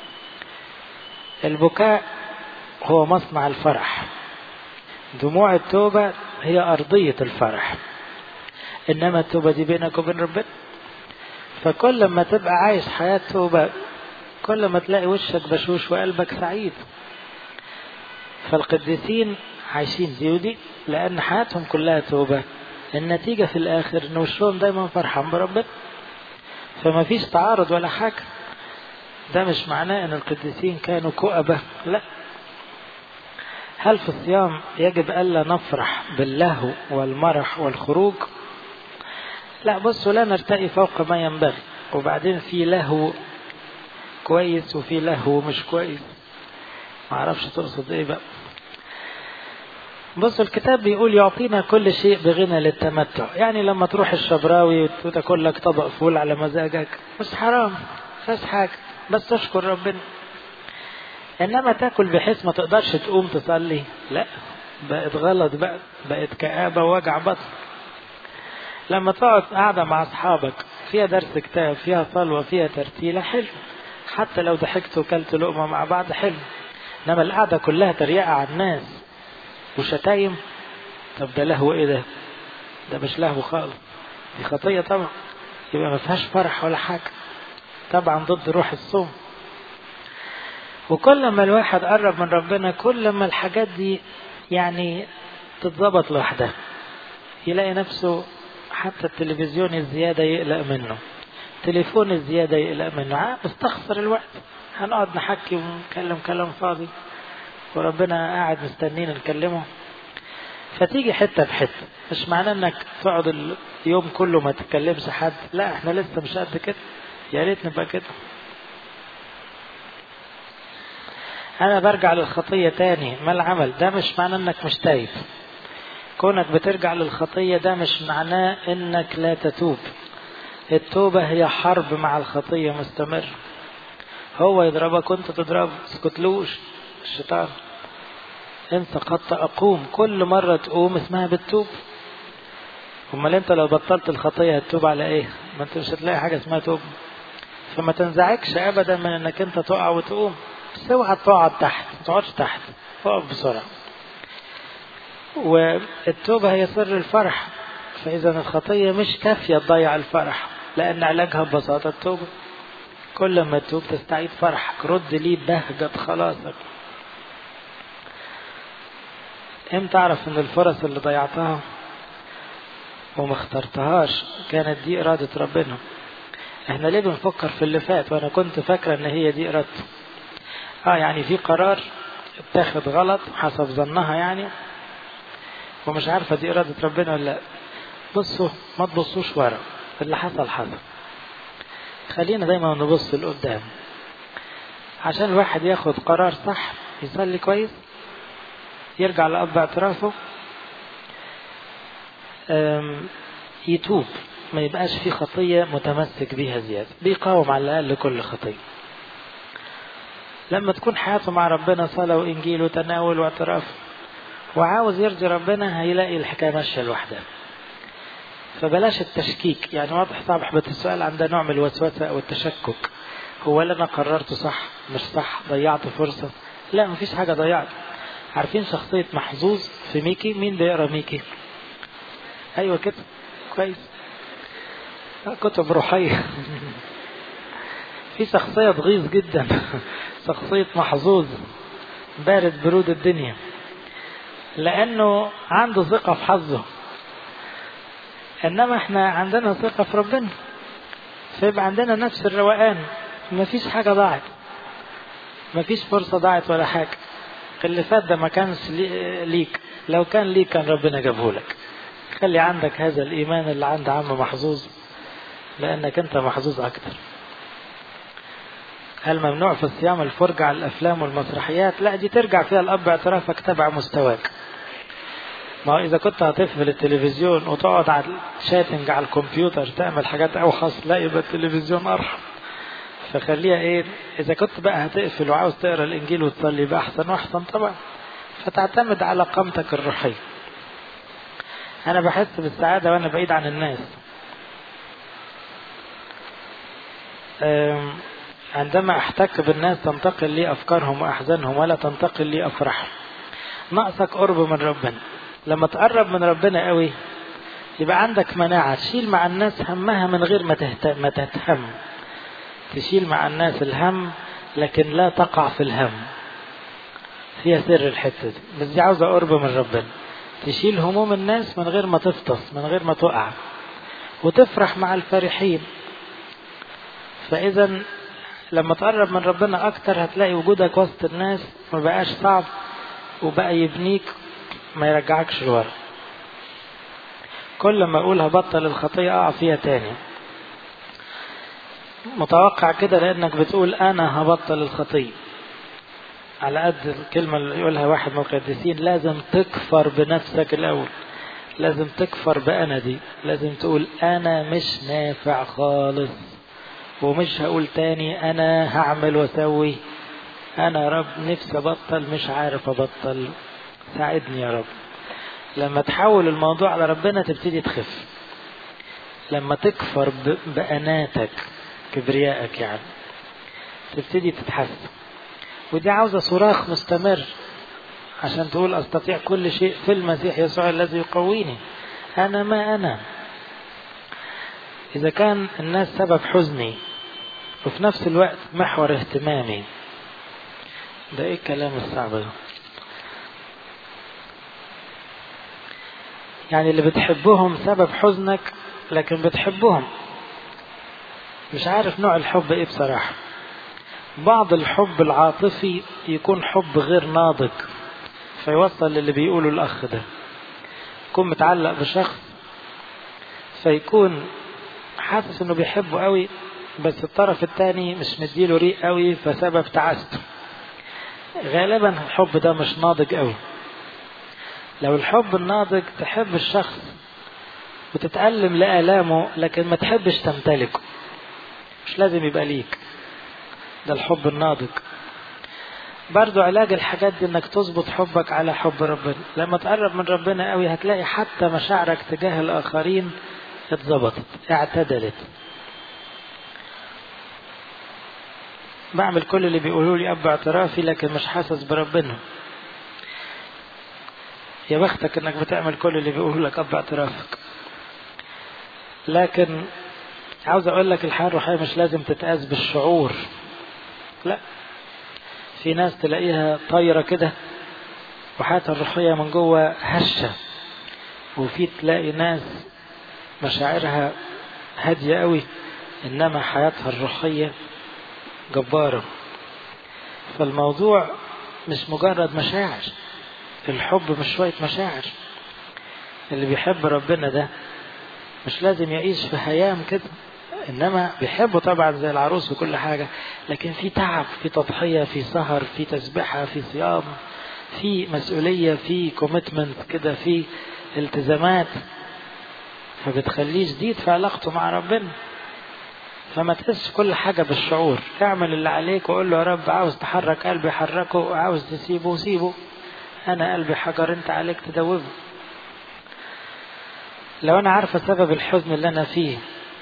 البكاء هو مصنع الفرح دموع التوبة هي أرضية الفرح إنما التوبة دي بينك وبين ربنا فكل ما تبقى عايش حياة توبة كل ما تلاقي وشك بشوش وقلبك سعيد فالقديسين عايشين دي ودي لأن حياتهم كلها توبة النتيجة في الآخر إن وشهم دايما فرحان بربنا فما فيش تعارض ولا حاجة ده مش معناه إن القديسين كانوا كؤبة لا هل في الصيام يجب ألا نفرح باللهو والمرح والخروج لا بصوا لا نرتقي فوق ما ينبغي وبعدين في لهو كويس وفي لهو مش كويس معرفش تقصد ايه بقى بص الكتاب بيقول يعطينا كل شيء بغنى للتمتع يعني لما تروح الشبراوي وتاكل لك طبق فول على مزاجك مش حرام فيش حاجة بس تشكر ربنا انما تاكل بحيث ما تقدرش تقوم تصلي لا بقت غلط بقى بقت كآبة ووجع بطن لما تقعد قاعدة مع أصحابك فيها درس كتاب فيها صلوة فيها ترتيلة حلو حتى لو ضحكت وكلت لقمة مع بعض حلو إنما القعدة كلها تريقة على الناس وشتايم طب ده لهو إيه ده؟ ده مش لهو خالص دي خطية طبعا يبقى ما فيهاش فرح ولا حاجة طبعا ضد روح الصوم وكل ما الواحد قرب من ربنا كل ما الحاجات دي يعني تتظبط لوحدها يلاقي نفسه حتى التلفزيون الزيادة يقلق منه تليفون الزيادة يقلق منه بستخسر الوقت هنقعد نحكي ونتكلم كلام فاضي وربنا قاعد مستنين نكلمه فتيجي حتة بحتة مش معناه انك تقعد اليوم كله ما تتكلمش حد لا احنا لسه مش قد كده يا ريت نبقى كده انا برجع للخطية تاني ما العمل ده مش معناه انك مش تايب كونك بترجع للخطية ده مش معناه انك لا تتوب التوبة هي حرب مع الخطية مستمر هو يضربك وانت تضربه اسكتلوش الشيطان ان سقطت اقوم كل مرة تقوم اسمها بتتوب امال انت لو بطلت الخطية هتتوب على ايه ما انت مش هتلاقي حاجة اسمها توب فما تنزعجش ابدا من انك انت تقع وتقوم بس اوعى تقعد تحت ما تقعدش تحت اقف بسرعة والتوبة هي سر الفرح فإذا الخطية مش كافية تضيع الفرح لأن علاجها ببساطة التوبة كل ما تتوب تستعيد فرحك رد لي بهجة خلاصك امتى تعرف ان الفرص اللي ضيعتها وما اخترتهاش كانت دي إرادة ربنا احنا ليه بنفكر في اللي فات وانا كنت فاكرة ان هي دي إرادته اه يعني في قرار اتاخد غلط حسب ظنها يعني ومش عارفة دي إرادة ربنا ولا لا بصوا ما تبصوش ورا اللي حصل حصل خلينا دايما نبص لقدام عشان الواحد ياخد قرار صح يصلي كويس يرجع لأب اعترافه يتوب ما يبقاش في خطية متمسك بيها زيادة بيقاوم على الأقل كل خطية لما تكون حياته مع ربنا صلاة وإنجيل وتناول واعتراف وعاوز يرضي ربنا هيلاقي الحكاية ماشية لوحدها فبلاش التشكيك يعني واضح صاحبة السؤال عندها نوع من الوسوسة أو التشكك هو اللي أنا قررته صح مش صح ضيعت فرصة لا مفيش حاجة ضيعت عارفين شخصية محظوظ في ميكي مين بيقرا ميكي أيوة كده كويس كتب روحية في شخصية تغيظ جدا شخصية محظوظ بارد برود الدنيا لأنه عنده ثقة في حظه إنما إحنا عندنا ثقة في ربنا فيبقى عندنا نفس الروقان مفيش حاجة ضاعت مفيش فرصة ضاعت ولا حاجة اللي فات ده ما كانش ليك لو كان ليك كان ربنا جابه لك خلي عندك هذا الإيمان اللي عند عم محظوظ لأنك أنت محظوظ أكتر هل ممنوع في الصيام الفرجة على الأفلام والمسرحيات لا دي ترجع فيها الأب اعترافك تبع مستواك ما هو إذا كنت هتقفل التلفزيون وتقعد على الشاتنج على الكمبيوتر تعمل حاجات أوحش لا يبقى التلفزيون أرحم فخليها إيه إذا كنت بقى هتقفل وعاوز تقرا الإنجيل وتصلي يبقى أحسن وأحسن طبعا فتعتمد على قامتك الروحية أنا بحس بالسعادة وأنا بعيد عن الناس عندما احتك بالناس تنتقل لي افكارهم واحزانهم ولا تنتقل لي افراحهم ناقصك قرب من ربنا لما تقرب من ربنا قوي يبقى عندك مناعة تشيل مع الناس همها من غير ما تهتم ما تتهم تشيل مع الناس الهم لكن لا تقع في الهم فيها سر الحتة دي بس دي عاوزة قرب من ربنا تشيل هموم الناس من غير ما تفطس من غير ما تقع وتفرح مع الفرحين فإذا لما تقرب من ربنا أكتر هتلاقي وجودك وسط الناس ما بقاش صعب وبقى يبنيك ما يرجعكش لورا كل ما أقول هبطل الخطية أقع فيها تاني متوقع كده لأنك بتقول أنا هبطل الخطية على قد الكلمة اللي يقولها واحد من القديسين لازم تكفر بنفسك الأول لازم تكفر بأنا دي لازم تقول أنا مش نافع خالص ومش هقول تاني انا هعمل واسوي انا رب نفسي ابطل مش عارف ابطل ساعدني يا رب لما تحول الموضوع على ربنا تبتدي تخف لما تكفر بأناتك كبريائك يعني تبتدي تتحسن ودي عاوزة صراخ مستمر عشان تقول أستطيع كل شيء في المسيح يسوع الذي يقويني أنا ما أنا إذا كان الناس سبب حزني وفي نفس الوقت محور اهتمامي ده ايه الكلام الصعب ده يعني اللي بتحبهم سبب حزنك لكن بتحبهم مش عارف نوع الحب ايه بصراحة بعض الحب العاطفي يكون حب غير ناضج فيوصل للي بيقوله الأخ ده يكون متعلق بشخص فيكون حاسس انه بيحبه قوي بس الطرف الثاني مش مديله ريق قوي فسبب تعاسته غالبا الحب ده مش ناضج قوي لو الحب الناضج تحب الشخص وتتألم لآلامه لكن ما تحبش تمتلكه مش لازم يبقى ليك ده الحب الناضج برضو علاج الحاجات دي انك تظبط حبك على حب ربنا لما تقرب من ربنا قوي هتلاقي حتى مشاعرك تجاه الاخرين اتظبطت اعتدلت بعمل كل اللي بيقولوا لي اب اعترافي لكن مش حاسس بربنا يا بختك انك بتعمل كل اللي بيقوله لك اب اعترافك لكن عاوز اقول لك الحياه الروحيه مش لازم تتقاس بالشعور لا في ناس تلاقيها طايره كده وحياتها الروحيه من جوه هشه وفي تلاقي ناس مشاعرها هاديه قوي انما حياتها الروحيه جباره فالموضوع مش مجرد مشاعر الحب مش شويه مشاعر اللي بيحب ربنا ده مش لازم يعيش في هيام كده انما بيحبه طبعا زي العروس وكل حاجة لكن في تعب في تضحية في سهر في تسبحة في صيام في مسؤولية في كوميتمنت كده في التزامات فبتخليه جديد في علاقته مع ربنا فما تقيسش كل حاجة بالشعور اعمل اللي عليك وقول له يا رب عاوز تحرك قلبي حركه وعاوز تسيبه سيبه انا قلبي حجر انت عليك تدوبه لو انا عارفة سبب الحزن اللي انا فيه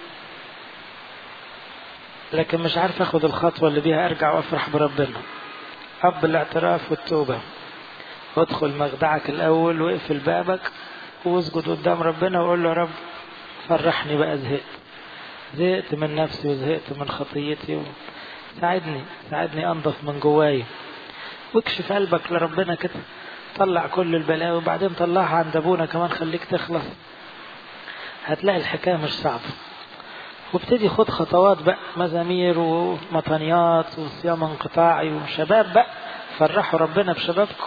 لكن مش عارف اخد الخطوة اللي بيها ارجع وافرح بربنا اب الاعتراف والتوبة وادخل مخدعك الاول واقفل بابك واسجد قدام ربنا وقول له يا رب فرحني بقى زهقت زهقت من نفسي وزهقت من خطيتي و... ساعدني ساعدني انضف من جواي واكشف قلبك لربنا كده طلع كل البلاوي وبعدين طلعها عند ابونا كمان خليك تخلص هتلاقي الحكايه مش صعبه وابتدي خد خطوات بقى مزامير ومطنيات وصيام انقطاعي وشباب بقى فرحوا ربنا بشبابكم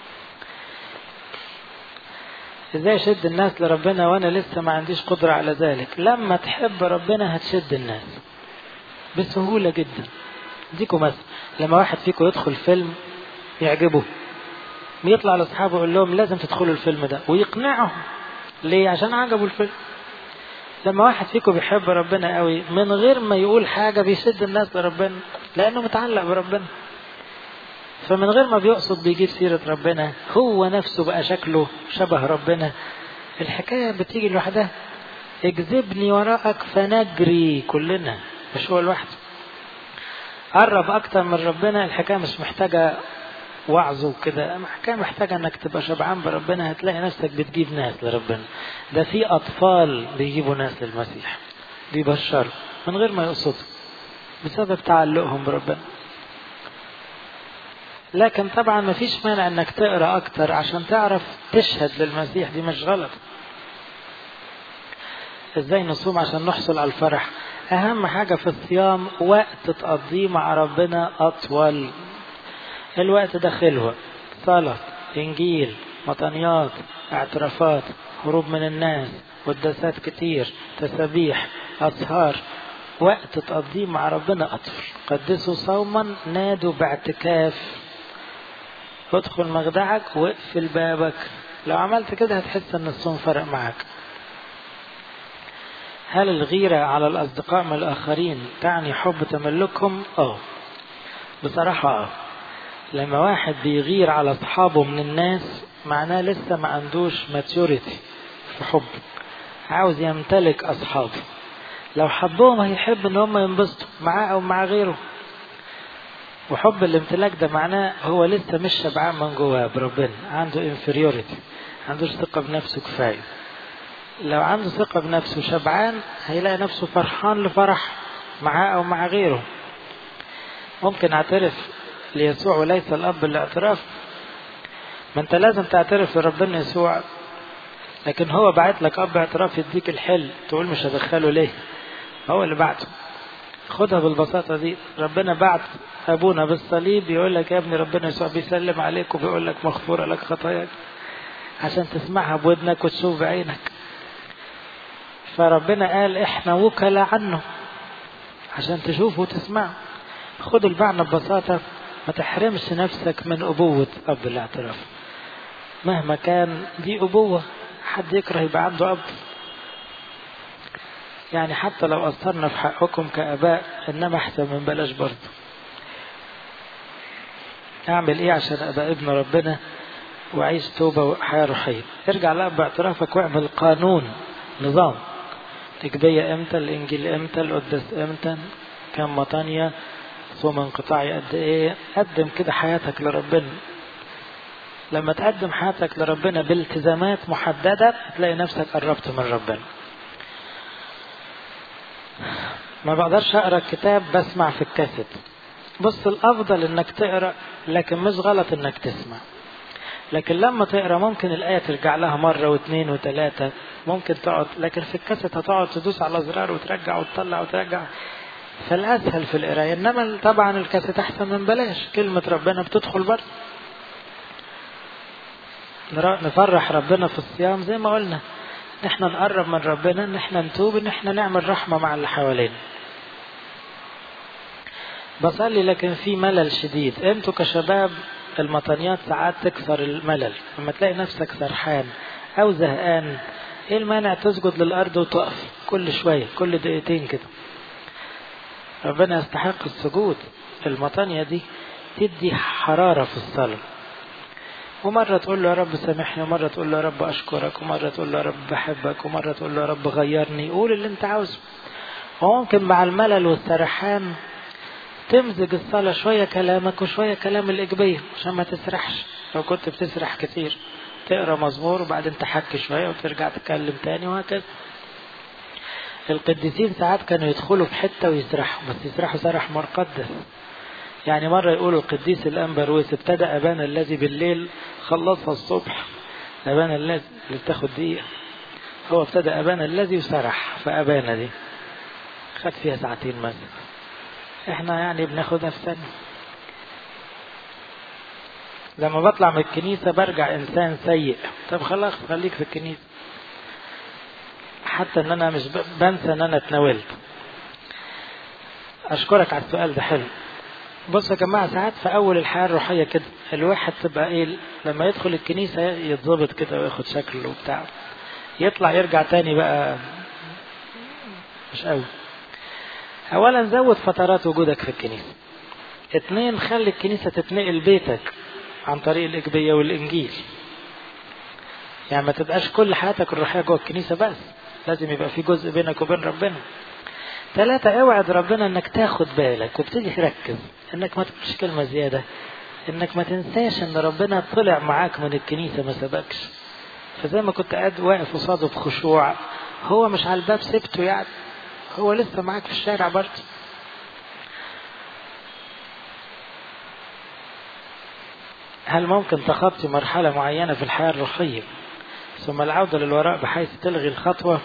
ازاي اشد الناس لربنا وانا لسه ما عنديش قدرة على ذلك لما تحب ربنا هتشد الناس بسهولة جدا اديكم مثلا لما واحد فيكم يدخل فيلم يعجبه يطلع لاصحابه يقول لهم لازم تدخلوا الفيلم ده ويقنعهم ليه عشان عجبوا الفيلم لما واحد فيكم بيحب ربنا قوي من غير ما يقول حاجة بيشد الناس لربنا لأنه متعلق بربنا فمن غير ما بيقصد بيجيب سيرة ربنا هو نفسه بقى شكله شبه ربنا الحكاية بتيجي لوحدها اجذبني وراءك فنجري كلنا مش هو لوحده قرب أكتر من ربنا الحكاية مش محتاجة وعظ وكده الحكاية محتاجة انك تبقى شبعان بربنا هتلاقي نفسك بتجيب ناس لربنا ده في أطفال بيجيبوا ناس للمسيح بيبشروا من غير ما يقصدوا بسبب تعلقهم بربنا لكن طبعا ما فيش مانع انك تقرا اكتر عشان تعرف تشهد للمسيح دي مش غلط ازاي نصوم عشان نحصل على الفرح اهم حاجة في الصيام وقت تقضيه مع ربنا اطول الوقت ده خلوة صلاة انجيل مطنيات اعترافات هروب من الناس قداسات كتير تسابيح اسهار وقت تقضيه مع ربنا اطول قدسوا صوما نادوا باعتكاف ادخل مخدعك واقفل بابك لو عملت كده هتحس ان الصوم فرق معاك هل الغيرة على الأصدقاء من الآخرين تعني حب تملكهم؟ اه بصراحة اه لما واحد بيغير على أصحابه من الناس معناه لسه ما عندوش ماتيوريتي في حب عاوز يمتلك أصحابه لو حبهم هيحب ان هم ينبسطوا معاه او مع غيره وحب الامتلاك ده معناه هو لسه مش شبعان من جواه بربنا عنده انفيريوريتي عندوش ثقة بنفسه كفاية لو عنده ثقة بنفسه شبعان هيلاقي نفسه فرحان لفرح معاه أو مع غيره ممكن اعترف ليسوع وليس الأب الاعتراف ما انت لازم تعترف لربنا يسوع لكن هو بعت لك أب اعتراف يديك الحل تقول مش هدخله ليه هو اللي بعته خدها بالبساطة دي ربنا بعت أبونا بالصليب يقول لك يا ابني ربنا يسوع بيسلم عليك وبيقول لك مغفورة لك خطاياك عشان تسمعها بودنك وتشوف بعينك فربنا قال احنا وكلاء عنه عشان تشوف وتسمع خد المعنى ببساطة ما تحرمش نفسك من أبوة أب الاعتراف مهما كان دي أبوة حد يكره يبقى عنده أب يعني حتى لو أثرنا في حقكم كآباء إنما أحسن من بلاش برضه أعمل إيه عشان أبقى ابن ربنا وأعيش توبة وحياة روحية ارجع لأب باعترافك واعمل قانون نظام تكبية امتى الانجيل امتى القداس امتى كم مطانية صوم انقطاعي قد ايه قدم كده حياتك لربنا لما تقدم حياتك لربنا بالتزامات محددة تلاقي نفسك قربت من ربنا ما بقدرش اقرا الكتاب بسمع في الكاسيت بص الافضل انك تقرا لكن مش غلط انك تسمع لكن لما تقرا ممكن الايه ترجع لها مره واثنين وثلاثه ممكن تقعد لكن في الكاسيت هتقعد تدوس على زرار وترجع وتطلع وترجع فالاسهل في القرايه انما طبعا الكاسيت احسن من بلاش كلمه ربنا بتدخل برضه نفرح ربنا في الصيام زي ما قلنا ان احنا نقرب من ربنا ان احنا نتوب ان احنا نعمل رحمه مع اللي حوالينا بصلي لكن في ملل شديد انتوا كشباب المطانيات ساعات تكسر الملل لما تلاقي نفسك سرحان او زهقان ايه المانع تسجد للارض وتقف كل شويه كل دقيقتين كده ربنا يستحق السجود المطانية دي تدي حرارة في الصلاة ومرة تقول له يا رب سامحني ومرة تقول له يا رب أشكرك ومرة تقول له يا رب بحبك ومرة تقول له يا رب غيرني قول اللي أنت عاوزه وممكن مع الملل والسرحان تمزج الصلاة شوية كلامك وشوية كلام الإيجابية عشان ما تسرحش لو كنت بتسرح كتير تقرا مزمور وبعدين تحكي شوية وترجع تتكلم تاني وهكذا القديسين ساعات كانوا يدخلوا في حتة ويسرحوا بس يسرحوا سرح مقدس يعني مرة يقولوا القديس الأنبرويس ابتدى أبانا الذي بالليل خلصها الصبح أبانا الذي اللي بتاخد دقيقة هو ابتدى أبانا الذي وسرح فأبانا دي خد فيها ساعتين مثلا احنا يعني بناخدها في سنة لما بطلع من الكنيسة برجع إنسان سيء طب خلاص خليك في الكنيسة حتى ان انا مش بنسى ان انا اتناولت اشكرك على السؤال ده حلو بصوا يا جماعه ساعات في اول الحياه الروحيه كده الواحد تبقى ايه لما يدخل الكنيسه يتظبط كده وياخد شكل وبتاع يطلع يرجع تاني بقى مش قوي اولا زود فترات وجودك في الكنيسه اتنين خلي الكنيسه تتنقل بيتك عن طريق الايجابيه والانجيل يعني ما تبقاش كل حياتك الروحيه جوه الكنيسه بس لازم يبقى في جزء بينك وبين ربنا ثلاثة اوعد ربنا انك تاخد بالك وابتدي تركز انك ما تقولش كلمة زيادة انك ما تنساش ان ربنا طلع معاك من الكنيسة ما سبقش فزي ما كنت قاعد واقف قصاده بخشوع هو مش على الباب سبته يعني هو لسه معاك في الشارع برضه هل ممكن تخطي مرحلة معينة في الحياة الروحية ثم العودة للوراء بحيث تلغي الخطوة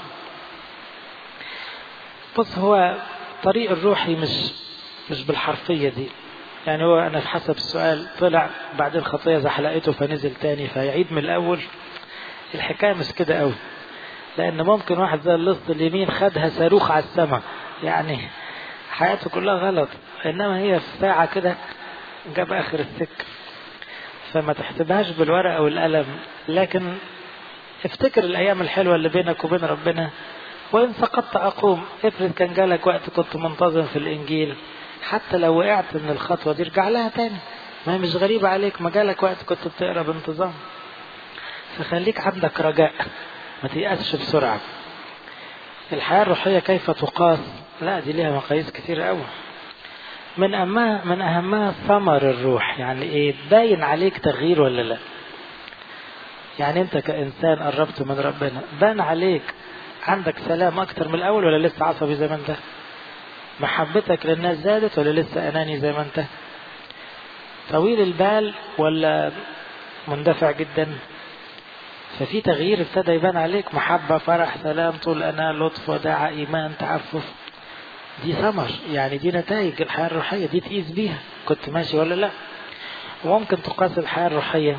بص هو طريق الروحي مش مش بالحرفية دي يعني هو أنا في حسب السؤال طلع بعدين خطية زحلقته فنزل تاني فيعيد من الأول الحكاية مش كده قوي لأن ممكن واحد زي اللص اليمين خدها صاروخ على السماء يعني حياته كلها غلط إنما هي في ساعة كده جاب آخر السكة فما تحسبهاش بالورقة والقلم لكن افتكر الأيام الحلوة اللي بينك وبين ربنا وإن سقطت أقوم افرض كان جالك وقت كنت منتظم في الإنجيل حتى لو وقعت من الخطوة دي ارجع لها تاني ما هي مش غريبة عليك ما جالك وقت كنت بتقرا بانتظام فخليك عندك رجاء ما تيأسش بسرعة الحياة الروحية كيف تقاس لا دي ليها مقاييس كتير قوي من أهمها من أهمها ثمر الروح يعني إيه باين عليك تغيير ولا لا يعني أنت كإنسان قربت من ربنا بان عليك عندك سلام أكتر من الأول ولا لسه عصبي زي ما أنت محبتك للناس زادت ولا لسه أناني زي ما أنت طويل البال ولا مندفع جدا ففي تغيير ابتدى يبان عليك محبة فرح سلام طول أنا لطف وداعة إيمان تعفف دي ثمر يعني دي نتائج الحياة الروحية دي تقيس بيها كنت ماشي ولا لا وممكن تقاس الحياة الروحية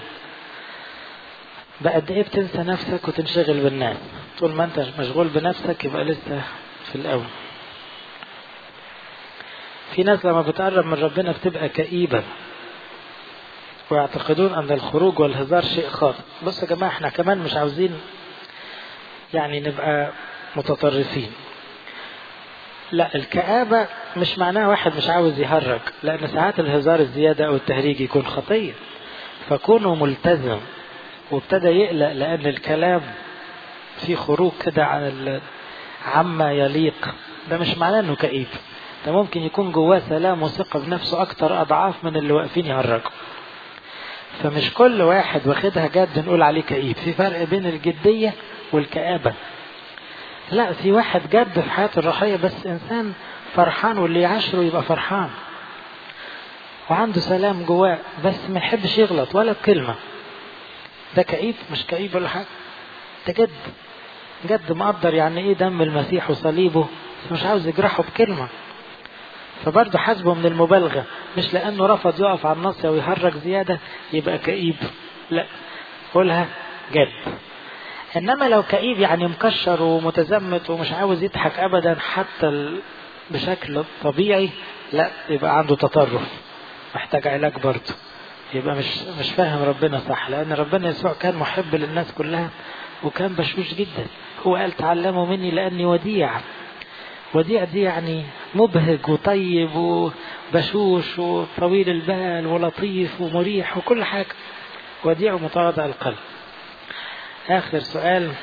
بقد ايه بتنسى نفسك وتنشغل بالناس طول ما انت مشغول بنفسك يبقى لسه في الاول في ناس لما بتقرب من ربنا بتبقى كئيبة ويعتقدون ان الخروج والهزار شيء خاطئ بصوا يا جماعة احنا كمان مش عاوزين يعني نبقى متطرفين لا الكآبة مش معناها واحد مش عاوز يهرج لأن ساعات الهزار الزيادة أو التهريج يكون خطية فكونه ملتزم وابتدى يقلق لأن الكلام فيه خروج كده عن عما يليق ده مش معناه انه كئيب ده ممكن يكون جواه سلام وثقة بنفسه أكتر أضعاف من اللي واقفين يهرجوا فمش كل واحد واخدها جد نقول عليه كئيب في فرق بين الجدية والكآبة لا في واحد جد في حياته الروحية بس إنسان فرحان واللي يعاشره يبقى فرحان وعنده سلام جواه بس ما يحبش يغلط ولا بكلمة ده كئيب مش كئيب ولا حاجة ده جد جد مقدر يعني ايه دم المسيح وصليبه بس مش عاوز يجرحه بكلمة فبرضه حاسبه من المبالغة مش لأنه رفض يقف على النص أو يهرج زيادة يبقى كئيب لا قولها جد إنما لو كئيب يعني مكشر ومتزمت ومش عاوز يضحك أبدا حتى بشكل طبيعي لا يبقى عنده تطرف محتاج علاج برضه يبقى مش مش فاهم ربنا صح لأن ربنا يسوع كان محب للناس كلها وكان بشوش جدا هو قال تعلموا مني لأني وديع وديع دي يعني مبهج وطيب وبشوش وطويل البال ولطيف ومريح وكل حاجة وديع ومتواضع القلب آخر سؤال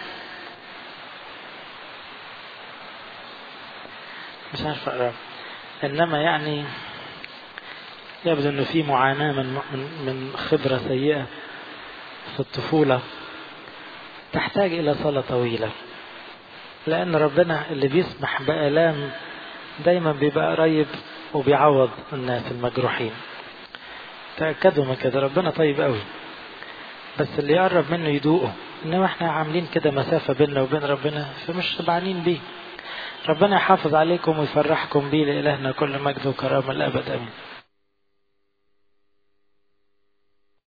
مش عارف أقرأ إنما يعني يبدو أنه في معاناة من من خبرة سيئة في الطفولة تحتاج إلى صلاة طويلة لأن ربنا اللي بيسمح بآلام دايما بيبقى قريب وبيعوض الناس المجروحين تأكدوا من كده ربنا طيب قوي بس اللي يقرب منه يدوقه إنما احنا عاملين كده مسافة بيننا وبين ربنا فمش شبعانين بيه ربنا يحافظ عليكم ويفرحكم بيه لإلهنا كل مجد وكرامة الأبد أمين